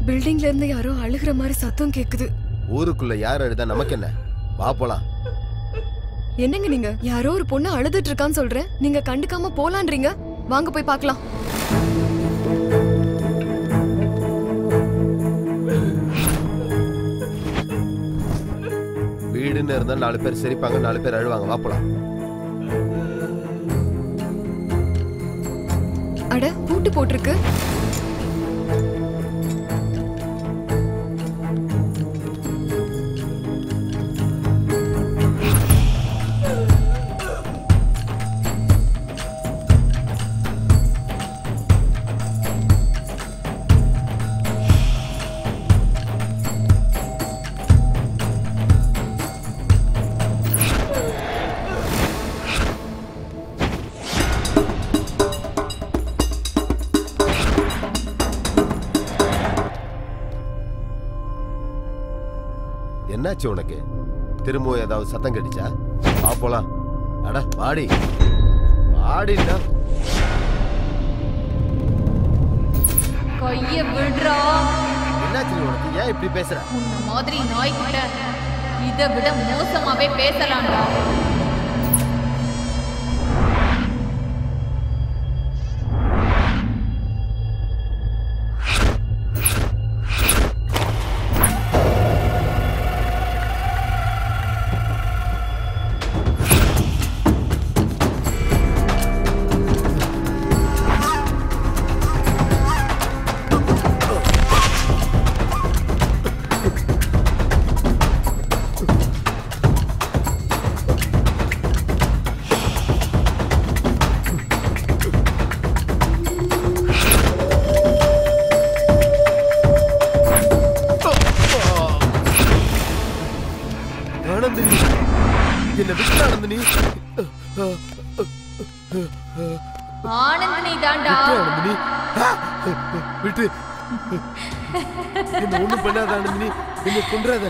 பில்டிங்ல இருந்து யாரோ அழுகிற மாதிரி சத்தம் கேக்குது ஊருக்குள்ள யார் அழுதா நமக்கு என்ன வா போலாம் என்னங்க நீங்க யாரோ ஒரு பொண்ணு அழுதுட்டு இருக்கான்னு சொல்றேன் நீங்க கண்டுக்காம போலான்றீங்க வாங்க போய் பார்க்கலாம் வீடுன்னு இருந்தா நாலு பேர் சிரிப்பாங்க நாலு பேர் அழுவாங்க வா போலாம் அட பூட்டு போட்டிருக்கு என்னாச்சு உனக்கு திரும்பவும் ஏதாவது சத்தம் கடிச்சா வா போலாம் அட வாடி வாடிடா கைய விடுறா என்னாச்சு உனக்கு ஏன் இப்படி பேசுற உன்ன மாதிரி நாய்கிட்ட இதை விட மோசமாவே பேசலாம்டா ஆனந்தினி என்ன விட்டு ஆனந்தினி ஆனந்தினி தான்டா விட்டு ஆனந்தினி ஆ! விட்டு என்ன ஒண்ணும் பண்ணாத ஆனந்தினி என்ன கொன்றாத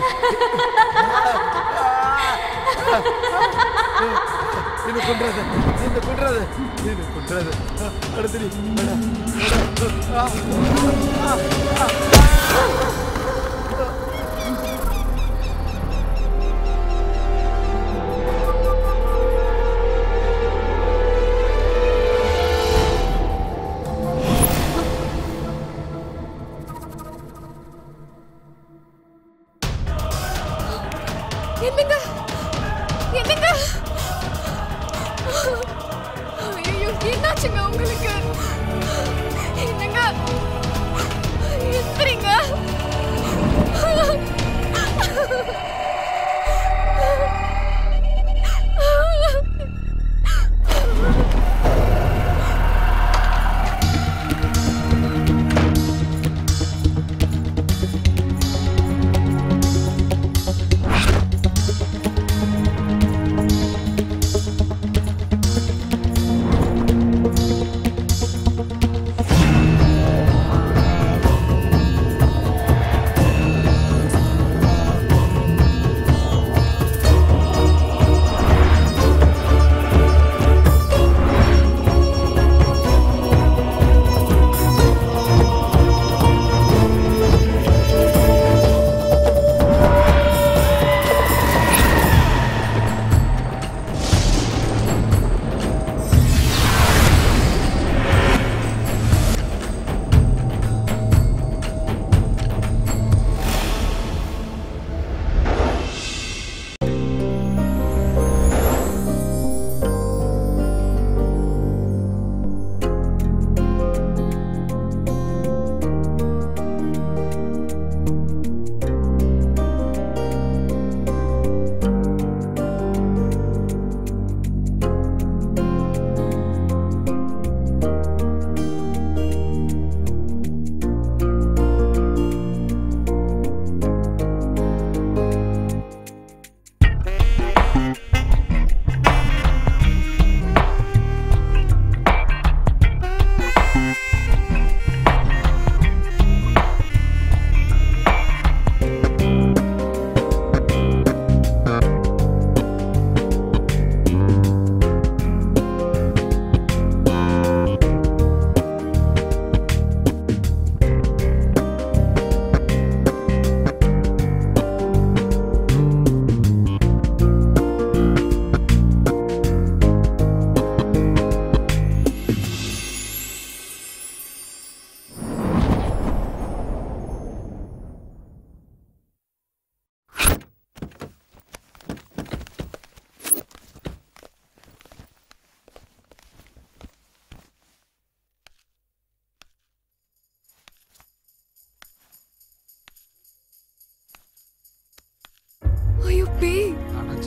என்ன கொன்றாத என்ன கொன்றாத என்ன கொன்றாத ஆனந்தினி வேணாம், வேணாம். ஆ! என்னங்க என்னங்க ஐயோ என்னாச்சுங்க உங்களுக்கு என்னங்க எந்திரிங்க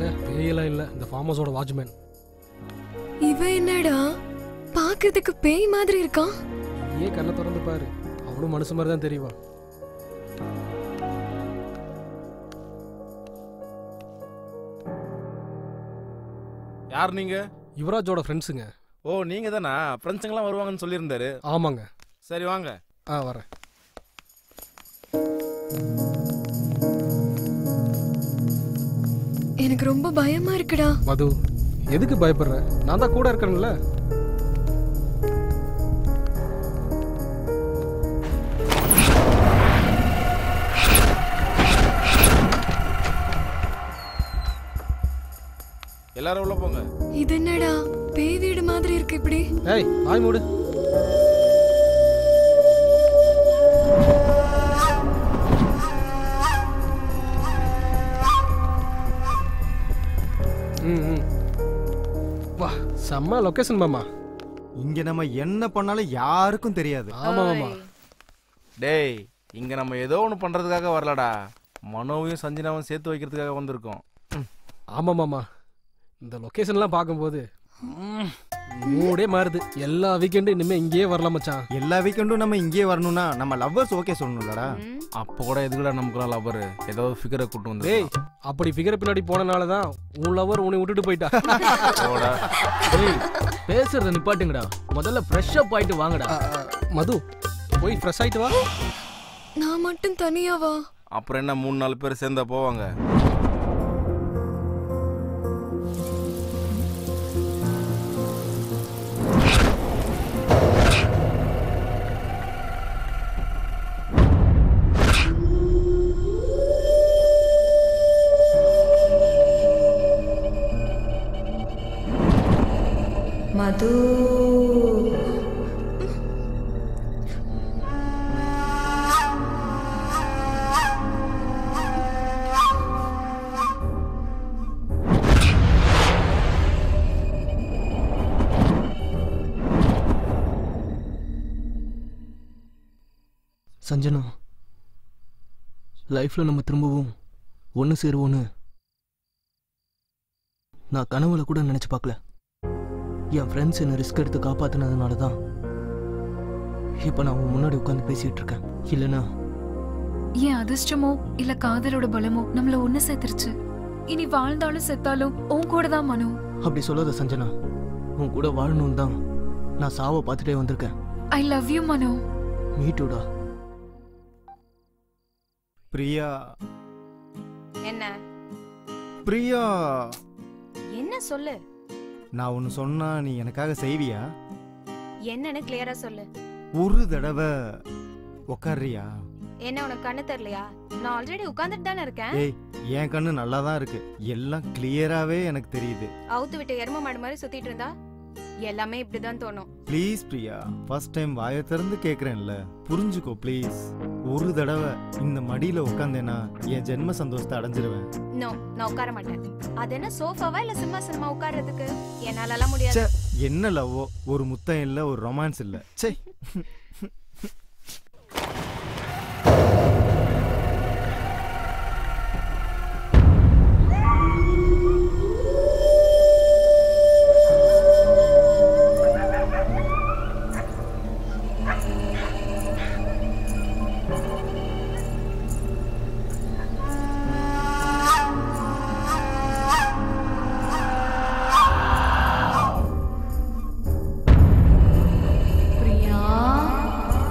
சே பேயெல்லாம் இல்லை இந்த ஃபார்ம் ஹவுஸோட வாட்ச்மேன் இவன் என்னடா பாக்குறதுக்கு பேய் மாதிரி இருக்கான் ஏன் கண்ணை திறந்து பாரு அவனும் மனுஷன் மாதிரி தான் தெரியவா யார் நீங்க யுவராஜோட ஃப்ரெண்ட்ஸுங்க ஓ நீங்க தானா ஃப்ரெண்ட்ஸுங்கெல்லாம் வருவாங்கன்னு சொல்லியிருந்தாரு ஆமாங்க சரி வாங்க ஆ வரேன் எனக்கு ரொம்ப பயமா இருக்குடா மது எதுக்கு பயப்படுற நான் தான் கூட இருக்கேன்ல எல்லாரும் உள்ள போங்க இது என்னடா பேய் வீடு மாதிரி இருக்கு இப்படி ஏய் வாய் மூடு ம் ம். வா செம்ம லொக்கேஷன் மாமா இங்க நம்ம என்ன பண்ணாலும் யாருக்கும் தெரியாது ஆமா மாமா டேய் இங்க நம்ம ஏதோ ஒன்று பண்றதுக்காக வரலடா மனோவையும் சஞ்சனாவும் சேர்த்து வைக்கிறதுக்காக வந்திருக்கோம் ஆமா மாமா இந்த லொக்கேஷன்லாம் பார்க்கும்போது ம், மூடே மாறுது எல்லா வீக்கெண்டும் இனிமே இங்கேயே வரலாம் மச்சான் எல்லா வீக்கெண்டும் நம்ம இங்கேயே வரணும்னா நம்ம லவ்வர்ஸ் ஓகே சொல்லணும்லடா அப்போ கூட எதுக்குடா நமக்குலாம் லவர் ஏதோ ஃபிகரை கூட்டு வந்து டேய் அப்படி ஃபிகர் பின்னாடி போனனால தான் உன் லவர் உன்னை விட்டுட்டு போயிட்டா போடா ஏய் பேசுறத நிப்பாட்டுங்கடா முதல்ல ஃப்ரெஷ் அப் ஆயிட்டு வாங்கடா அ, அ, மது போய் ஃப்ரெஷ் ஆயிட்டு வா நான் மட்டும் தனியாவா அப்புறம் என்ன மூணு நாலு பேர் சேர்ந்தா போவாங்க மது சஞ்சனா லைஃப்ல நம்ம திரும்பவும் ஒன்று சேருவோன்னு நான் கனவுல கூட நினைச்சு பார்க்கல என் ஃப்ரெண்ட்ஸ் என்ன ரிஸ்க் எடுத்து காப்பாத்தினதுனால தான் இப்போ நான் உன் முன்னாடி உட்காந்து பேசிட்டு இருக்கேன் இல்லைன்னா என் அதிர்ஷ்டமோ இல்ல காதலோட பலமோ நம்மள ஒண்ணு சேர்த்துருச்சு இனி வாழ்ந்தாலும் செத்தாலும் உன் கூட தான் மனு அப்படி சொல்லாத சஞ்சனா உன் கூட வாழணும் தான் நான் சாவை பார்த்துட்டே வந்திருக்கேன் ஐ லவ் யூ மனு மீட்டுடா பிரியா என்ன பிரியா என்ன சொல்லு நான் ஒன்று சொன்னா நீ எனக்காக செய்வியா என்னன்னு கிளியரா சொல்லு ஒரு தடவை உக்காடுறியா என்ன உனக்கு கண்ணு தெரியலையா நான் ஆல்ரெடி உட்கார்ந்துட்டு தானே இருக்கேன் ஏய் என் கண்ணு நல்லா தான் இருக்கு எல்லாம் கிளியராகவே எனக்கு தெரியுது அவுத்து விட்டு எரும மாடு மாதிரி சுத்திட்டு இருந்தா எல்லாமே இப்படிதான் தோணும் ப்ளீஸ் பிரியா ஃபர்ஸ்ட் டைம் வாயை திறந்து கேட்குறேன்ல புரிஞ்சுக்கோ ப்ளீஸ் ஒரு தடவை இந்த மடியில் உட்காந்தேன்னா என் ஜென்ம சந்தோஷத்தை அடைஞ்சிருவேன் நோ நான் உட்கார மாட்டேன் அது என்ன சோஃபாவா இல்ல சிம்மாசனமா உட்கார்றதுக்கு என்னாலலாம் முடியாது ச்சே என்ன லவ்வோ ஒரு முத்தம் இல்லை ஒரு ரொமான்ஸ் இல்லை சே பிரியா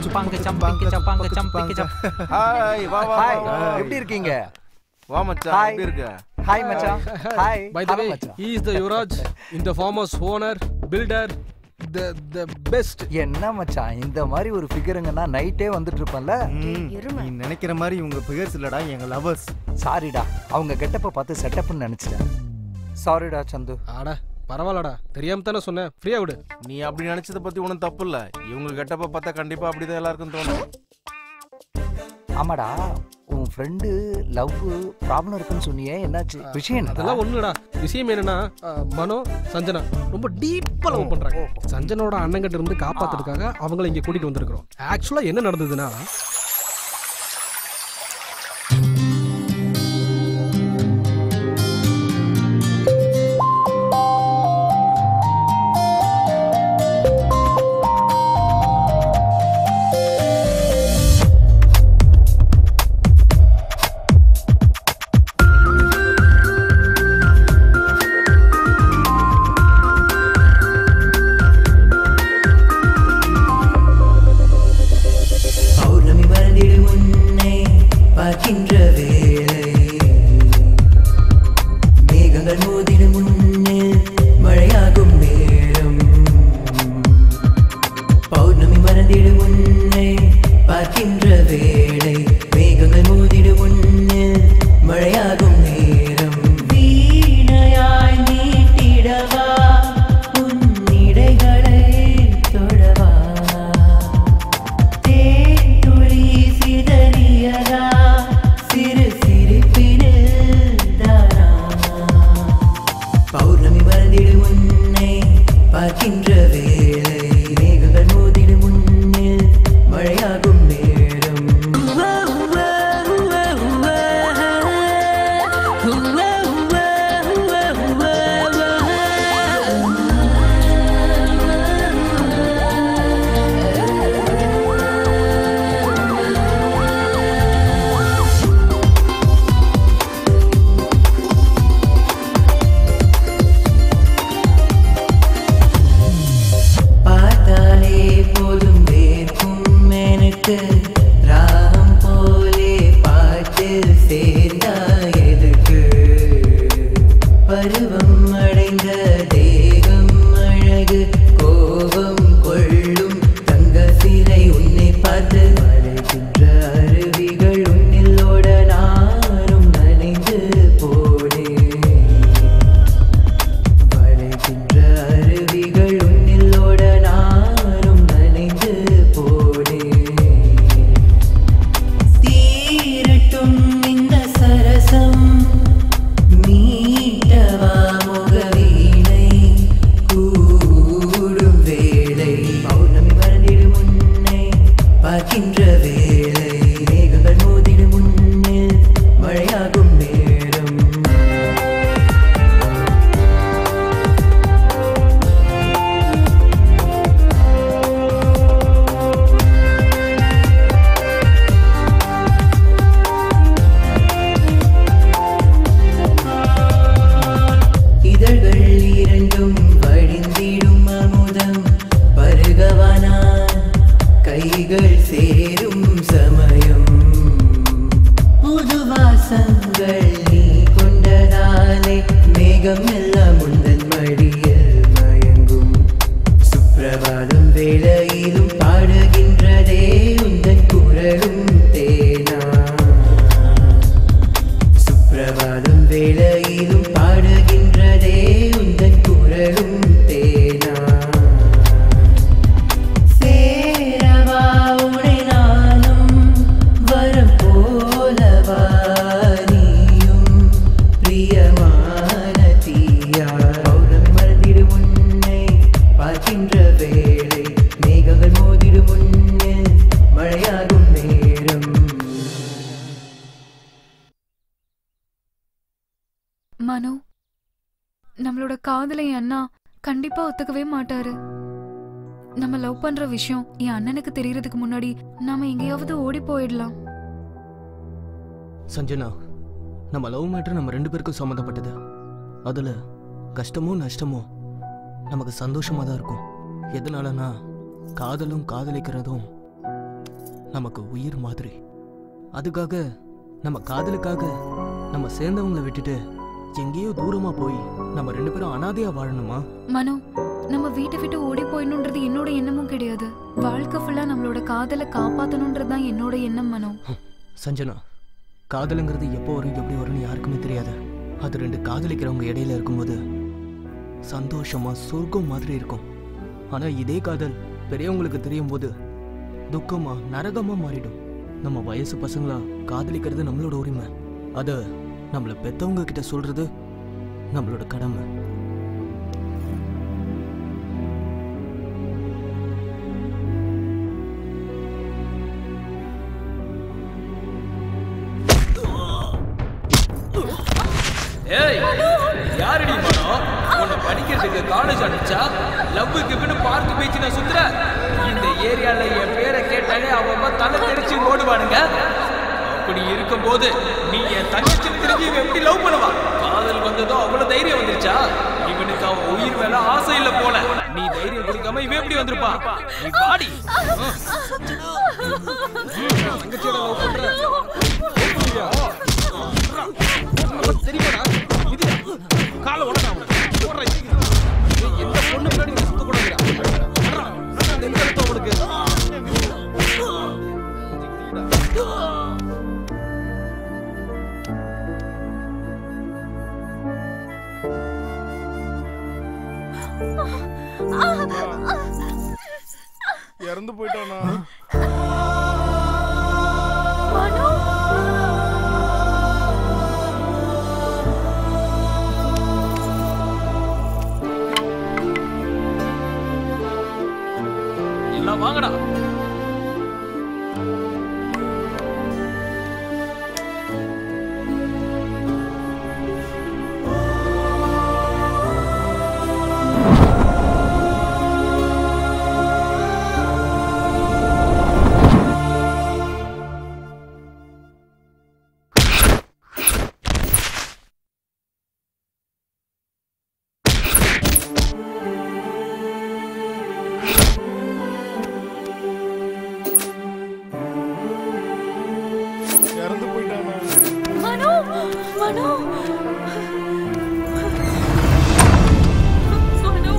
சப்பாங்க சம்பிங்க சப்பாங்க சம்பிங்க சப் ஹாய் வா வா ஹாய் வா, வா. எப்படி இருக்கீங்க வா மச்சான் Hi. எப்படி இருக்க ஹாய் மச்சான் hi by the way he is the Yuvaraj இந்த farmers owner builder the the best என்ன மச்சான் இந்த மாதிரி ஒரு ஃபிகருங்கன்னா நைட்டே வந்துட்டு இருப்பேன்ல ம், நீ நினைக்கிற மாதிரி இவங்க பிகர்ஸ் இல்லடா எங்க லவர்ஸ் சாரிடா அவங்க கெட்டப்ப பார்த்து செட்டப்னு நினைச்சிட்டேன் சாரிடா சந்து ஆடா பரவாயில்லடா தெரியாம தானே சொன்னேன் ஃப்ரீயா விடு நீ அப்படி நினைச்சத பத்தி ஒன்றும் தப்பு இல்ல இவங்க கெட்டப்ப பார்த்தா கண்டிப்பா அப்படிதான் எல்லாருக்கும் தோணும் ஆமாடா உன் ஃப்ரெண்டு லவ் ப்ராப்ளம் இருக்குன்னு சொன்னியே என்னாச்சு விஷயம் என்னடா அதெல்லாம் ஒண்ணுடா விஷயம் என்னன்னா அஹ், மனோ சஞ்சனா ரொம்ப டீப்பா லவ் பண்றாங்க சஞ்சனோட அண்ணங்கிட்ட இருந்து காப்பாத்துறதுக்காக அவங்கள இங்க கூட்டிட்டு வந்திருக்கிறோம் ஆக்சுவலா என்ன நடந்ததுன்னா பௌர்ணமி மறந்திடு உன்னை பார்க்கின்ற வேளை மேகங்கள் மோதிடும் முன்னில் மழையாகும் நேரம் பௌர்ணமி மறந்திடு உன்னை பார்க்கின்ற வேளை மேகங்கள் மோதிடும் முன்னில் மழையாகும் நேரம் வீணையாய் நீட்டிடவா உன் இடைகளை தொடவா தேன்துளி சிதறியதா சிறு சிரிப்பினில் தானா பௌர்ணமி மறந்திடு உன்னை பார்க்கின்ற வேளை மேகங்கள் மோதிடு முன்னில் மழையாகும் நேரம் பார்த்தாலே போதும் வேர்க்கும் எனக்கு ராகம் போலே பாட்டு சேர்ந்தா எதுக்கு பருவம் அடைந்த தேகம் அழகு கோபம் கொள்ளும் தங்க சிலை உன்னை பார்த்து மலைகின்ற அருவிகள் உன்னில் ஓட நானும் நனைந்து போனேன் வளைகின்ற அருவிகள் உன்னில் ஓட நானும் நனைந்து போனேன் தீரட்டும் இந்த சரசம் மீட்டவா முகவீணை கூடும் வேளை பௌர்ணமி மறந்திடும் உன்னை பார்க்கின்ற வேளை மேகங்கள் மோதிடும் முன்னில் மழையாகும் நேரம் இதழ்கள் இரண்டும் வழிந்திடும் அமுதம் பருகவானான் கைகள் சேரும் சமயம் புது வாசங்கள் நீ கொண்டதாலே மேகம் எல்லாம் உந்தன் மடியில் மயங்கும் சுப்பிரபாதம் வேளையிலும் பாடுகின்றதே உந்தன் குரலும் தேனா சுப்பிரபாதம் வேளையிலும் பாடுகின்றதே உந்தன் குரலும் தேனா சேரவா உனை நானும் வரம் போலவா நீயும் பிரியமான தீயா பௌர்ணமி மறந்திடு உன்னை பார்க்கின்ற வேளை மேகங்கள் மோதிடு முன்னில் மழையாகும் நேரம் மனோ நம்மளோட காதலை என் அண்ணா கண்டிப்பா ஒத்துக்கவே மாட்டாரு நம்ம லவ் பண்ற விஷயம் என் அண்ணனுக்கு தெரியறதுக்கு முன்னாடி நாம எங்கேயாவது ஓடி போயிடலாம் சஞ்சனா நம்ம லவ் மேட்ரு நம்ம ரெண்டு பேருக்கும் சம்மந்தப்பட்டது அதில் கஷ்டமோ நஷ்டமோ நமக்கு சந்தோஷமாக தான் இருக்கும் எதனாலனா காதலும் காதலிக்கிறதும் நமக்கு உயிர் மாதிரி அதுக்காக நம்ம காதலுக்காக நம்ம சேர்ந்தவங்களை விட்டுட்டு எங்கேயோ தூரமா போய் நம்ம ரெண்டு பேரும் அனாதையா வாழணுமா மனோ நம்ம வீட்டை விட்டு ஓடி போயிடணுன்றது என்னோட எண்ணமும் கிடையாது வாழ்க்கை ஃபுல்லா நம்மளோட காதலை காப்பாத்தணுன்றது தான் என்னோட எண்ணம் மனோ சஞ்சனா காதலுங்கிறது எப்போ வரும் எப்படி வரும்னு யாருக்குமே தெரியாது அது ரெண்டு காதலிக்கிறவங்க இடையில இருக்கும்போது சந்தோஷமா சொர்க்கம் மாதிரி இருக்கும் ஆனா இதே காதல் பெரியவங்களுக்கு தெரியும் போது துக்கமா நரகமா மாறிடும் நம்ம வயசு பசங்களா காதலிக்கிறது நம்மளோட உரிமை அத நம்மள பெத்தவங்க கிட்ட சொல்றது நம்மளோட கடமை ஏய் யாரடி மனம் உன்னை படிக்கிறதுக்கு காலேஜ் அனுப்பிச்சா லவ்வுக்கு பின்னு பார்க் பீச் நான் சுத்துற இந்த ஏரியால என் பேரை கேட்டாலே அவன் தலை தெரிச்சு ஓடுவானுங்க அப்படி இருக்கும்போது நீ என் தங்கச்சி தெரிஞ்சு இவன் எப்படி லவ் பண்ணுவா காதல் வந்ததும் அவ்வளவு தைரியம் வந்துருச்சா இவனுக்கு அவன் உயிர் மேல ஆசை இல்ல போல நீ தைரியம் கொடுக்காம இவன் எப்படி வந்திருப்பா நீ பாடி தங்கச்சியோட லவ் பண்ற தெரியுமாடா இது காலை உடனே போடுற எந்த பொண்ணு முன்னாடி நீ சுத்த கூடாதுடா எந்த இடத்த உனக்கு இறந்து போயிட்டானா எல்லாம் வாங்கடா இறந்து போயிட்டானா மனோ மனோ மனோ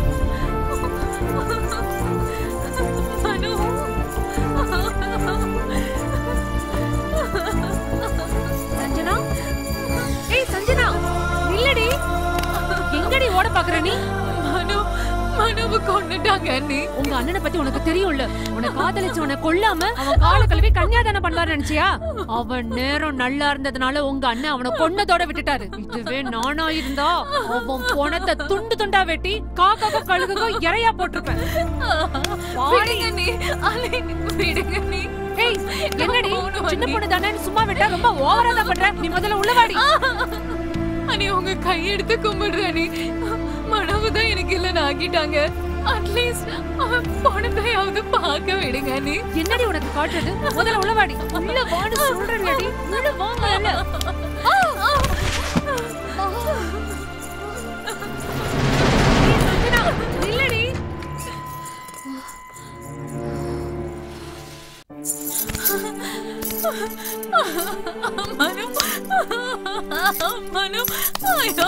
சஞ்சனா ஏய் சஞ்சனா நில்லடி எங்கடி ஓட பாக்குற நீ மனோ மனோவை கொன்னுட்டாங்க அண்ணி உங்க அண்ணனை பத்தி உனக்கு தெரியும்ல உன்னை காதலிச்சு உன்னை கொல்லாம அவன் கால கழுவி கன்னியாதானம் பண்ணாரு நினைச்சியா அவன் நேரம் நல்லா இருந்ததுனால உங்க அண்ணன் அவனை கொன்னதோட விட்டுட்டாரு இதுவே நானா இருந்தா அவன் பொணத்தை துண்டு துண்டா வெட்டி காக்காக்கோ கழுகுக்கோ இறையா போட்டிருப்பேன் வாடி. விடுங்க நீ அலை விடுங்க நீ ஏய் என்னடி சின்ன பொண்ணு தானே சும்மா விட்டா ரொம்ப ஓவரா தான் பண்ற நீ முதல்ல உள்ள வாடி அனி உங்க கையெடுத்து கும்பிடுறேன் நீ மனவு தான் எனக்கு இல்லைன்னு ஆக்கிட்டாங்க அட்லீஸ்ட் அவன் பணத்தையாவது பார்க்க விடுங்க நீ என்னடி உனக்கு காட்டுறது முதல்ல உள்ள வாடி உள்ள வாடி சொல்றேன்டி உள்ள வாங்க இல்ல இல்லடி மனு மனு ஐயோ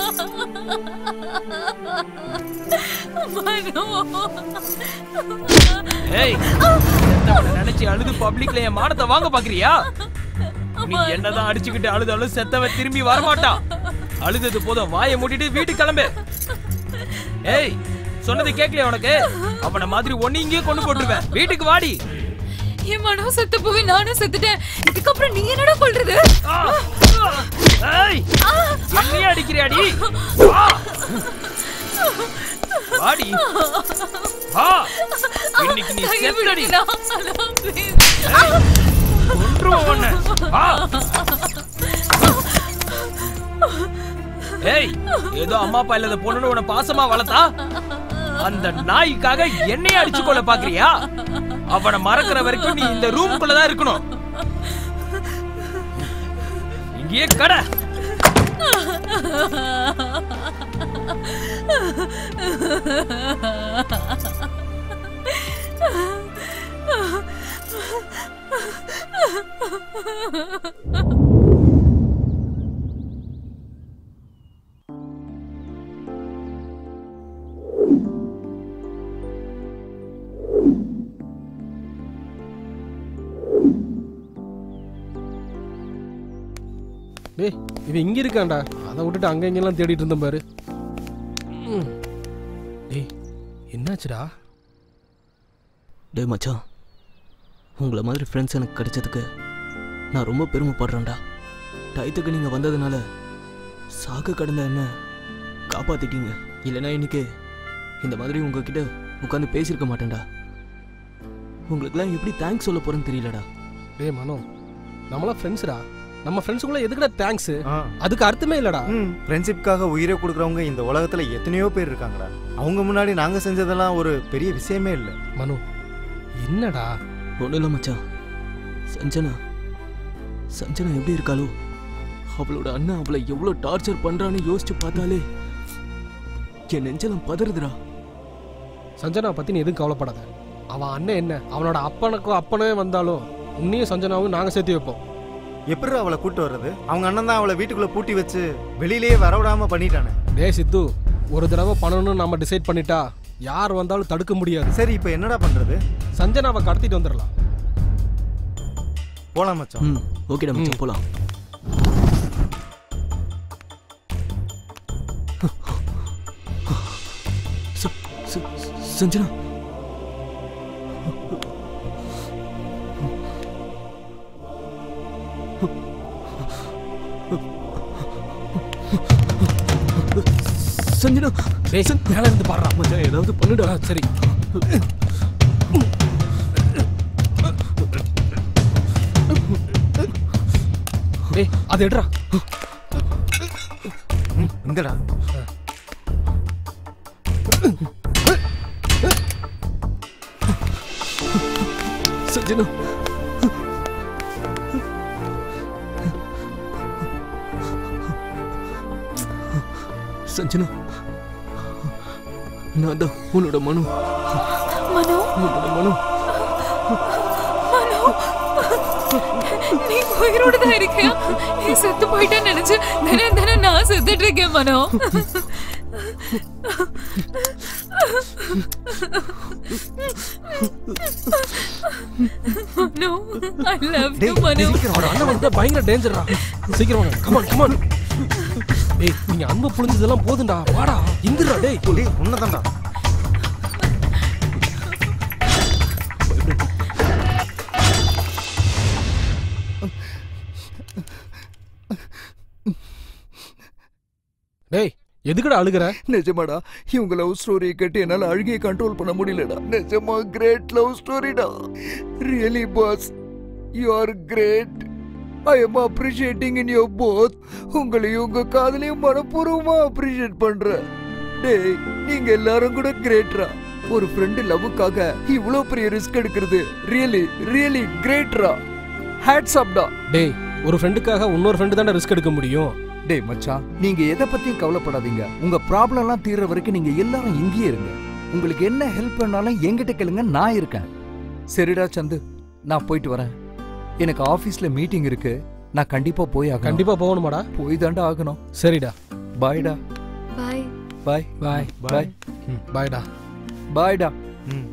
ஏய் செத்தவனை நினைச்சு அழுது பப்ளிக்ல என் மானத்தை வாங்க பாக்குறியா நீ என்னதான் அடிச்சுக்கிட்டு அழுதாலும் செத்தவன் திரும்பி வரமாட்டான் அழுதது போதும் வாயை மூடிட்டு வீட்டுக்கு கிளம்பு ஏய் சொன்னது கேட்கலையா உனக்கு அவன மாதிரி ஒன்னு இங்கேயே கொண்டு போட்டுருவேன் வீட்டுக்கு வாடி என் மனம் செத்து போய் நானும் செத்துட்டேன் இதுக்கப்புறம் நீ என்னடா கொள்றது ஏய் என்னையே அடிக்கிறியாடி வா. வாடி வா இன்னைக்கு நீ செத்தடி கொன்றுவோம் உன்னை. வா ஏய் ஏதோ அம்மா அப்பா இல்லாத பொண்ணுன்னு உன்னை பாசமா வளர்த்தா அந்த நாய்க்காக என்னைய அடிச்சு கொள்ள பாக்குறியா அவனை மறக்கிற வரைக்கும் நீ இந்த ரூம்குள்ள தான் இருக்கணும் இங்கேயே கடை டேய் இவன் இங்க இருக்கான்டா அதை விட்டுட்டு அங்க இங்கெல்லாம் தேடிட்டு இருந்தேன் பாரு ம். டேய் என்னாச்சுடா டேய் மச்சான் உங்களை மாதிரி ஃப்ரெண்ட்ஸ் எனக்கு கிடைச்சதுக்கு நான் ரொம்ப பெருமைப்படுறேன்டா டயத்துக்கு நீங்கள் வந்ததுனால சாக்கு கடந்த என்ன காப்பாத்திட்டீங்க இல்லைன்னா இன்னைக்கு இந்த மாதிரி உங்ககிட்ட உட்காந்து பேசியிருக்க மாட்டேன்டா உங்களுக்குலாம் எப்படி தேங்க்ஸ் சொல்ல போறேன்னு தெரியலடா டேய் மனோ நம்மளாம் ஃப்ரெண்ட்ஸ்டா நம்ம ஃப்ரெண்ட்ஸுக்குள்ள எதுக்குடா தேங்க்ஸ் அதுக்கு அர்த்தமே இல்லடா ம் ஃப்ரெண்ட்ஷிப்காக உயிரை கொடுக்குறவங்க இந்த உலகத்துல எத்தனையோ பேர் இருக்காங்கடா அவங்க முன்னாடி நாங்க செஞ்சதெல்லாம் ஒரு பெரிய விஷயமே இல்லை மனு என்னடா ஒன்றும் இல்லை மச்சான் சஞ்சனா சஞ்சனா எப்படி இருக்காளோ அவளோட அண்ணன் அவளை எவ்வளோ டார்ச்சர் பண்றான்னு யோசிச்சு பார்த்தாலே என் நெஞ்சலம் பதறுதுடா சஞ்சனா பத்தி நீ எதுவும் கவலைப்படாத அவன் அண்ணன் என்ன அவனோட அப்பனுக்கும் அப்பனே வந்தாலும் உன்னையும் சஞ்சனாவும் நாங்க சேர்த்து வைப்போம் எப்படி அவளை கூட்டு வர்றது அவங்க அண்ணன் தான் அவளை வீட்டுக்குள்ள பூட்டி வச்சு வெளியிலேயே வரவிடாம பண்ணிட்டானே டேய் சித்து ஒரு தடவை பண்ணணும்னு நம்ம டிசைட் பண்ணிட்டா யார் வந்தாலும் தடுக்க முடியாது சரி இப்போ என்னடா பண்றது சஞ்சனாவை கடத்திட்டு வந்துடலாம் போலாம் மச்சான் ம் ஓகேடா மச்சான் போலாம் ச- ச- சஞ்சனா சஞ்சனா டேய் மேல இருந்து பாடுறா மச்சான் ஏதாவது பண்ணுடா சரி டேய் அது எடுறா இந்தடா சஞ்சனா சஞ்சனா நான் தான் உன்னோட மனு மனோ உன்னோட மனு மனோ நீ உயிரோட தான் இருக்கியா நீ செத்து போயிட்டேன்னு நினைச்சு தினம் தினம் நான் செத்துட்டு இருக்கேன் மனோ மனோ ஐ லவ் யூ மனோ அவனோட அண்ணன் வந்து பயங்கர டேஞ்சர்டா சீக்கிரம் வாங்க கமான் கமான் டேய் நீங்க அன்பு புளிஞ்சதெல்லாம் போதும்டா வாடா இந்துடா டேய் டேய் உன்னதான்டா டேய் எதுக்குடா அழுகுற நிஜமாடா இவங்க லவ் ஸ்டோரியை கேட்டு என்னால அழுகையை கண்ட்ரோல் பண்ண முடியலடா நிஜமா கிரேட் லவ் ஸ்டோரிடா really boss you are great I am appreciating in your both உங்களையும் உங்க காதலையும் மனப்பூர்வமா அப்ரிஷியேட் பண்றேன் டேய் நீங்க எல்லாரும் கூட கிரேட்ரா ஒரு ஃப்ரெண்டு லவ்வுக்காக இவ்வளோ பெரிய ரிஸ்க் எடுக்கிறது ரியலி ரியலி கிரேட்ரா ஹேட்ஸ் அப்டா டேய் ஒரு ஃப்ரெண்டுக்காக இன்னொரு ஃப்ரெண்டு தானே ரிஸ்க் எடுக்க முடியும் டேய் மச்சான் நீங்க எதை பத்தியும் கவலைப்படாதீங்க உங்க ப்ராப்ளம் எல்லாம் தீர்ற வரைக்கும் நீங்க எல்லாரும் இங்கேயே இருங்க உங்களுக்கு என்ன ஹெல்ப் பண்ணாலும் என்கிட்ட கேளுங்க நான் இருக்கேன் சரிடா சந்து நான் போயிட்டு வரேன் எனக்கு ஆபீஸ்ல மீட்டிங் இருக்கு நான் கண்டிப்பா போய் ஆகணும் கண்டிப்பா போகணுமாடா போய் தாண்டா ஆகணும் சரிடா பாய்டா பாய் பாய் பாய் பாய் பாய்டா பாய்டா ம்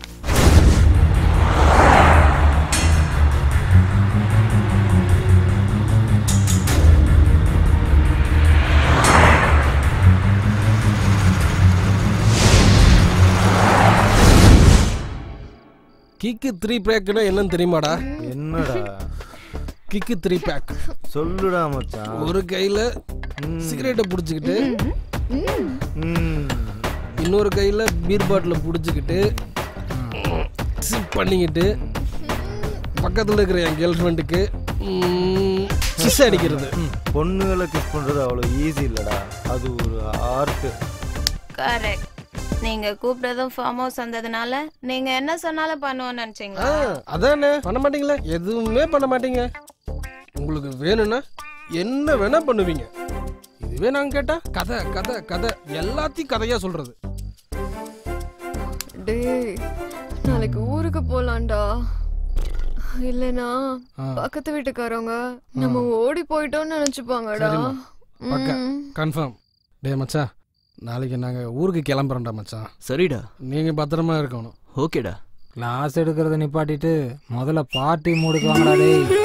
கிக்கு த்ரீ பேக்குன்னா என்னன்னு தெரியுமாடா என்னடா கிக்கு த்ரீ பேக் சொல்லுடா மச்சான் ஒரு கையில சிகரெட்டை புடிச்சுக்கிட்டு ம் இன்னொரு கையில பீர் பாட்டில புடிச்சுக்கிட்டு சிப் பண்ணிக்கிட்டு பக்கத்துல இருக்கிற என் கேர்ள் ஃப்ரெண்டுக்கு கிஸ் அடிக்கிறது பொண்ணுகளை கிஸ் பண்றது அவ்வளோ ஈஸி இல்லடா அது ஒரு ஆர்ட் கரெக்ட் நீங்க கூப்பிட்டதும் ஃபார்ம் ஹவுஸ் வந்ததுனால நீங்க என்ன சொன்னாலும் பண்ணுவோம்னு நினைச்சீங்களா அதானே பண்ண மாட்டீங்களே எதுவுமே பண்ண மாட்டீங்க உங்களுக்கு வேணும்னா என்ன வேணா பண்ணுவீங்க இதுவே நாங்க கேட்டா கதை கதை கதை எல்லாத்தையும் கதையா சொல்றது டேய் நாளைக்கு ஊருக்கு போலாம்டா இல்லனா ஆ. பக்கத்து வீட்டுக்காரவங்க நம்ம ஓடி போயிட்டோம்னு நினைச்சுப்பாங்கடா சரிம்மா பக்கா ம். கன்ஃபார்ம் டேய் மச்சான் நாளைக்கு நாங்கள் ஊருக்கு கிளம்புறோம்டா மச்சான் சரிடா நீங்கள் பத்திரமா இருக்கணும் ஓகேடா கிளாஸ் எடுக்கிறத நிப்பாட்டிட்டு முதல்ல பார்ட்டி மூடுக்கு வாங்கடா டேய்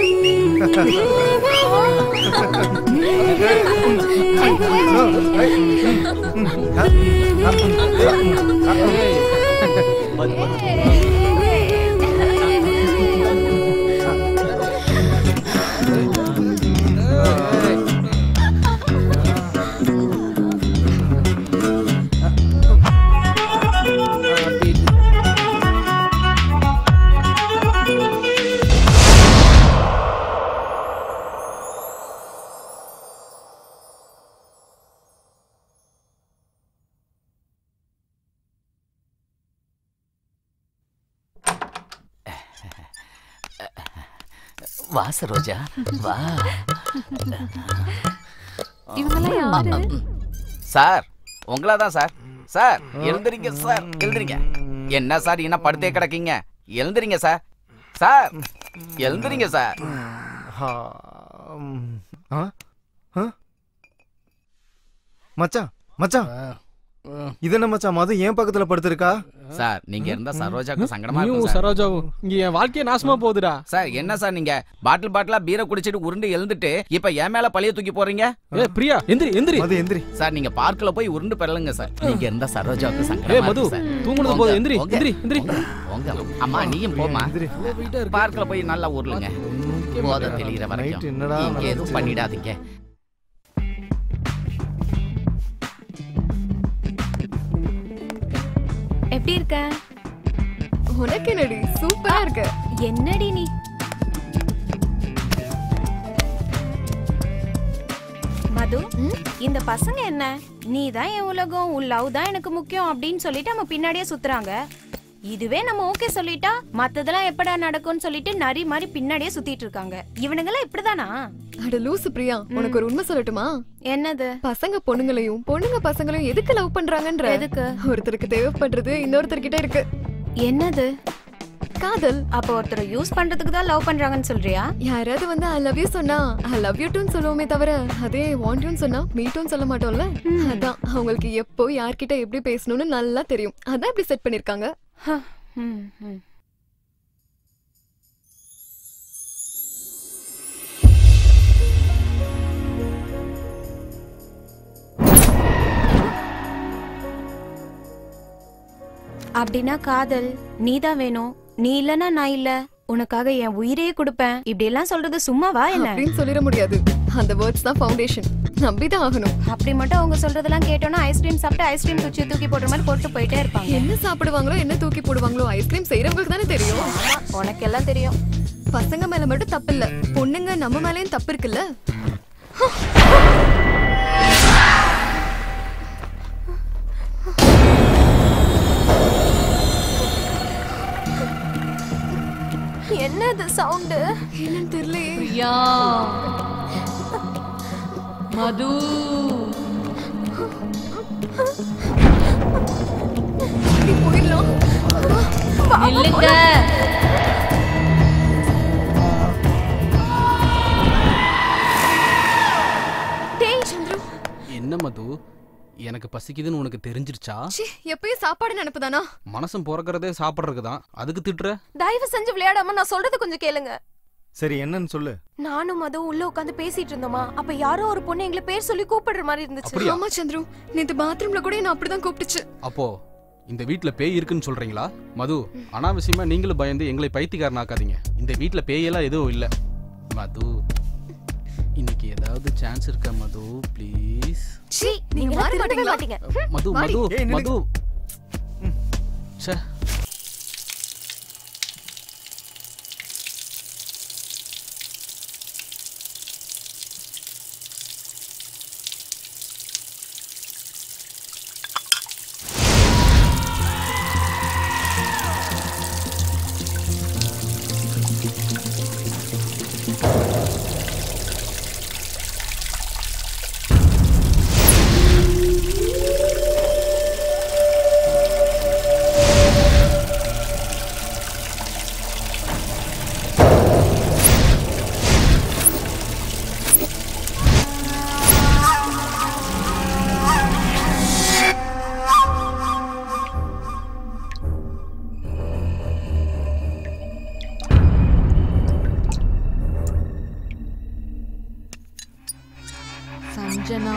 வா சரோஜா வா இவங்கெல்லாம் யாரு சார் உங்களா தான் சார் சார் எழுந்துறீங்க சார் எழுந்துறீங்க என்ன சார் என்ன படுத்தே கிடக்கீங்க எழுந்துறீங்க சார் சார் எழுந்துறீங்க சார் ஆ ஆ? மச்சான் மச்சான் இது என்ன மச்சான் மது ஏன் பக்கத்துல படுத்திருக்கா சார் நீங்க இருந்தா சரோஜாக்கு சங்கடமா நீயும் இருக்கும் சார் சரோஜாவும் இங்க என் வாழ்க்கையே நாசமா போகுதுடா சார் என்ன சார் நீங்க பாட்டில் பாட்டிலா பீரை குடிச்சிட்டு உருண்டு எழுந்துட்டு இப்ப என் மேல பழைய தூக்கி போறீங்க ஏ பிரியா எந்திரி எந்திரி மது எந்திரி சார் நீங்க பார்க்ல போய் உருண்டு பெறலுங்க சார் நீங்க இருந்தா சரோஜாவுக்கு ஏ சங்கடமா மது இருக்கு சார். தூங்குனது போங்க, போது எந்திரி போங்க, எந்திரி எந்திரி போங்க. அம்மா நீயும் போமா பார்க்ல போய் நல்லா ஊர்லுங்க போத தெளிகிற Night வரைக்கும் என்னடா நீங்க எதுவும் நடந்துச்சு? பண்ணிடாதீங்க எப்படி இருக்க உனக்கு என்னடி சூப்பரா இருக்க என்னடி நீ மது இந்த பசங்க என்ன நீ தான் என் உலகம் உன் லவ் தான் எனக்கு முக்கியம் அப்படின்னு சொல்லிட்டு நம்ம பின்னாடியே சுத்துறாங்க இதுவே நம்ம ஓகே சொல்லிட்டா மத்ததெல்லாம் எப்படா நடக்கும்னு சொல்லிட்டு நரி மாதிரி பின்னாடியே சுத்திட்டு இருக்காங்க இவனுங்கெல்லாம் இப்படிதானா அட லூசு பிரியா உனக்கு ஒரு உண்மை சொல்லட்டுமா என்னது பசங்க பொண்ணுங்களையும் பொண்ணுங்க பசங்களையும் எதுக்கு லவ் பண்றாங்கன்ற எதுக்கு? ஒருத்தருக்கு தேவைப்படுறது இன்னொருத்தர்கிட்ட இருக்கு என்னது காதல் அப்ப ஒருத்தர் யூஸ் பண்றதுக்கு தான் லவ் பண்றாங்கன்னு சொல்றியா யாராவது வந்து ஐ லவ் யூ சொன்னா ஐ லவ் யூ டூன்னு சொல்லுவோமே தவிர அதே வாண்ட் யூன்னு சொன்னா மீ டூன்னு சொல்ல மாட்டோம்ல அதான் அவங்களுக்கு எப்போ யார்கிட்ட எப்படி பேசணும்னு நல்லா தெரியும் அதான் இப்படி செட் பண்ணிருக்காங்க ம், ம். அப்படின்னா காதல் நீதான் வேணும் நீ இல்லனா நான் இல்ல உனக்காக என் உயிரையே கொடுப்பேன் இப்படி எல்லாம் சொல்றது சும்மாவா என்ன அப்படின்னு சொல்லிட முடியாது அந்த வேர்ட்ஸ் தான் ஃபவுண்டேஷன் நம்பிதான் ஆகணும் அப்படி மட்டும் அவங்க சொல்றதெல்லாம் கேட்டோம்னா ஐஸ்கிரீம் சாப்பிட்டு ஐஸ்கிரீம் குச்சி தூக்கி போடுற மாதிரி போட்டு போயிட்டே இருப்பாங்க என்ன சாப்பிடுவாங்களோ என்ன தூக்கி போடுவாங்களோ ஐஸ்கிரீம் செய்யறவங்களுக்கு தானே தெரியும் உனக்கு எல்லாம் தெரியும் பசங்க மேல மட்டும் தப்பு இல்ல பொண்ணுங்க நம்ம மேலயும் தப்பு இருக்குல்ல என்ன இது சவுண்டு என்னன்னு தெரியலையே பிரியா மது போயிடலாம் இல்லைங்க டேய் சந்திரு என்ன மது எனக்கு பசிக்குதுன்னு உனக்கு தெரிஞ்சிருச்சா ச்சீ, எப்பயும் சாப்பாடு நினைப்புதானா மனசம் பிறக்கிறதே சாப்பிட்றதுக்கு தான் அதுக்கு திட்டுற தயவு செஞ்சு விளையாடாம நான் சொல்றது கொஞ்சம் கேளுங்க சரி என்னன்னு சொல்லு நானும் அதுவும் உள்ள உட்காந்து பேசிட்டு இருந்தோமா அப்ப யாரோ ஒரு பொண்ணு எங்களை பேர் சொல்லி கூப்பிடுற மாதிரி இருந்துச்சு ஆமா சந்திரு நேத்து பாத்ரூம்ல கூட என்ன அப்படிதான் கூப்பிட்டுச்சு அப்போ இந்த வீட்ல பேய் இருக்குன்னு சொல்றீங்களா மது அனாவசியமா நீங்களும் பயந்து எங்களை பைத்தியக்காரனாக்காதீங்க இந்த வீட்ல பேயெல்லாம் எதுவும் இல்ல மது இன்னைக்கு ஏதாவது சான்ஸ் இருக்கா மது ப்ளீஸ் சீ நீங்க மாற மாட்டீங்களா மது வாடி. மது ஏய், நில்லுங்க. மது ச்சே சஞ்சனா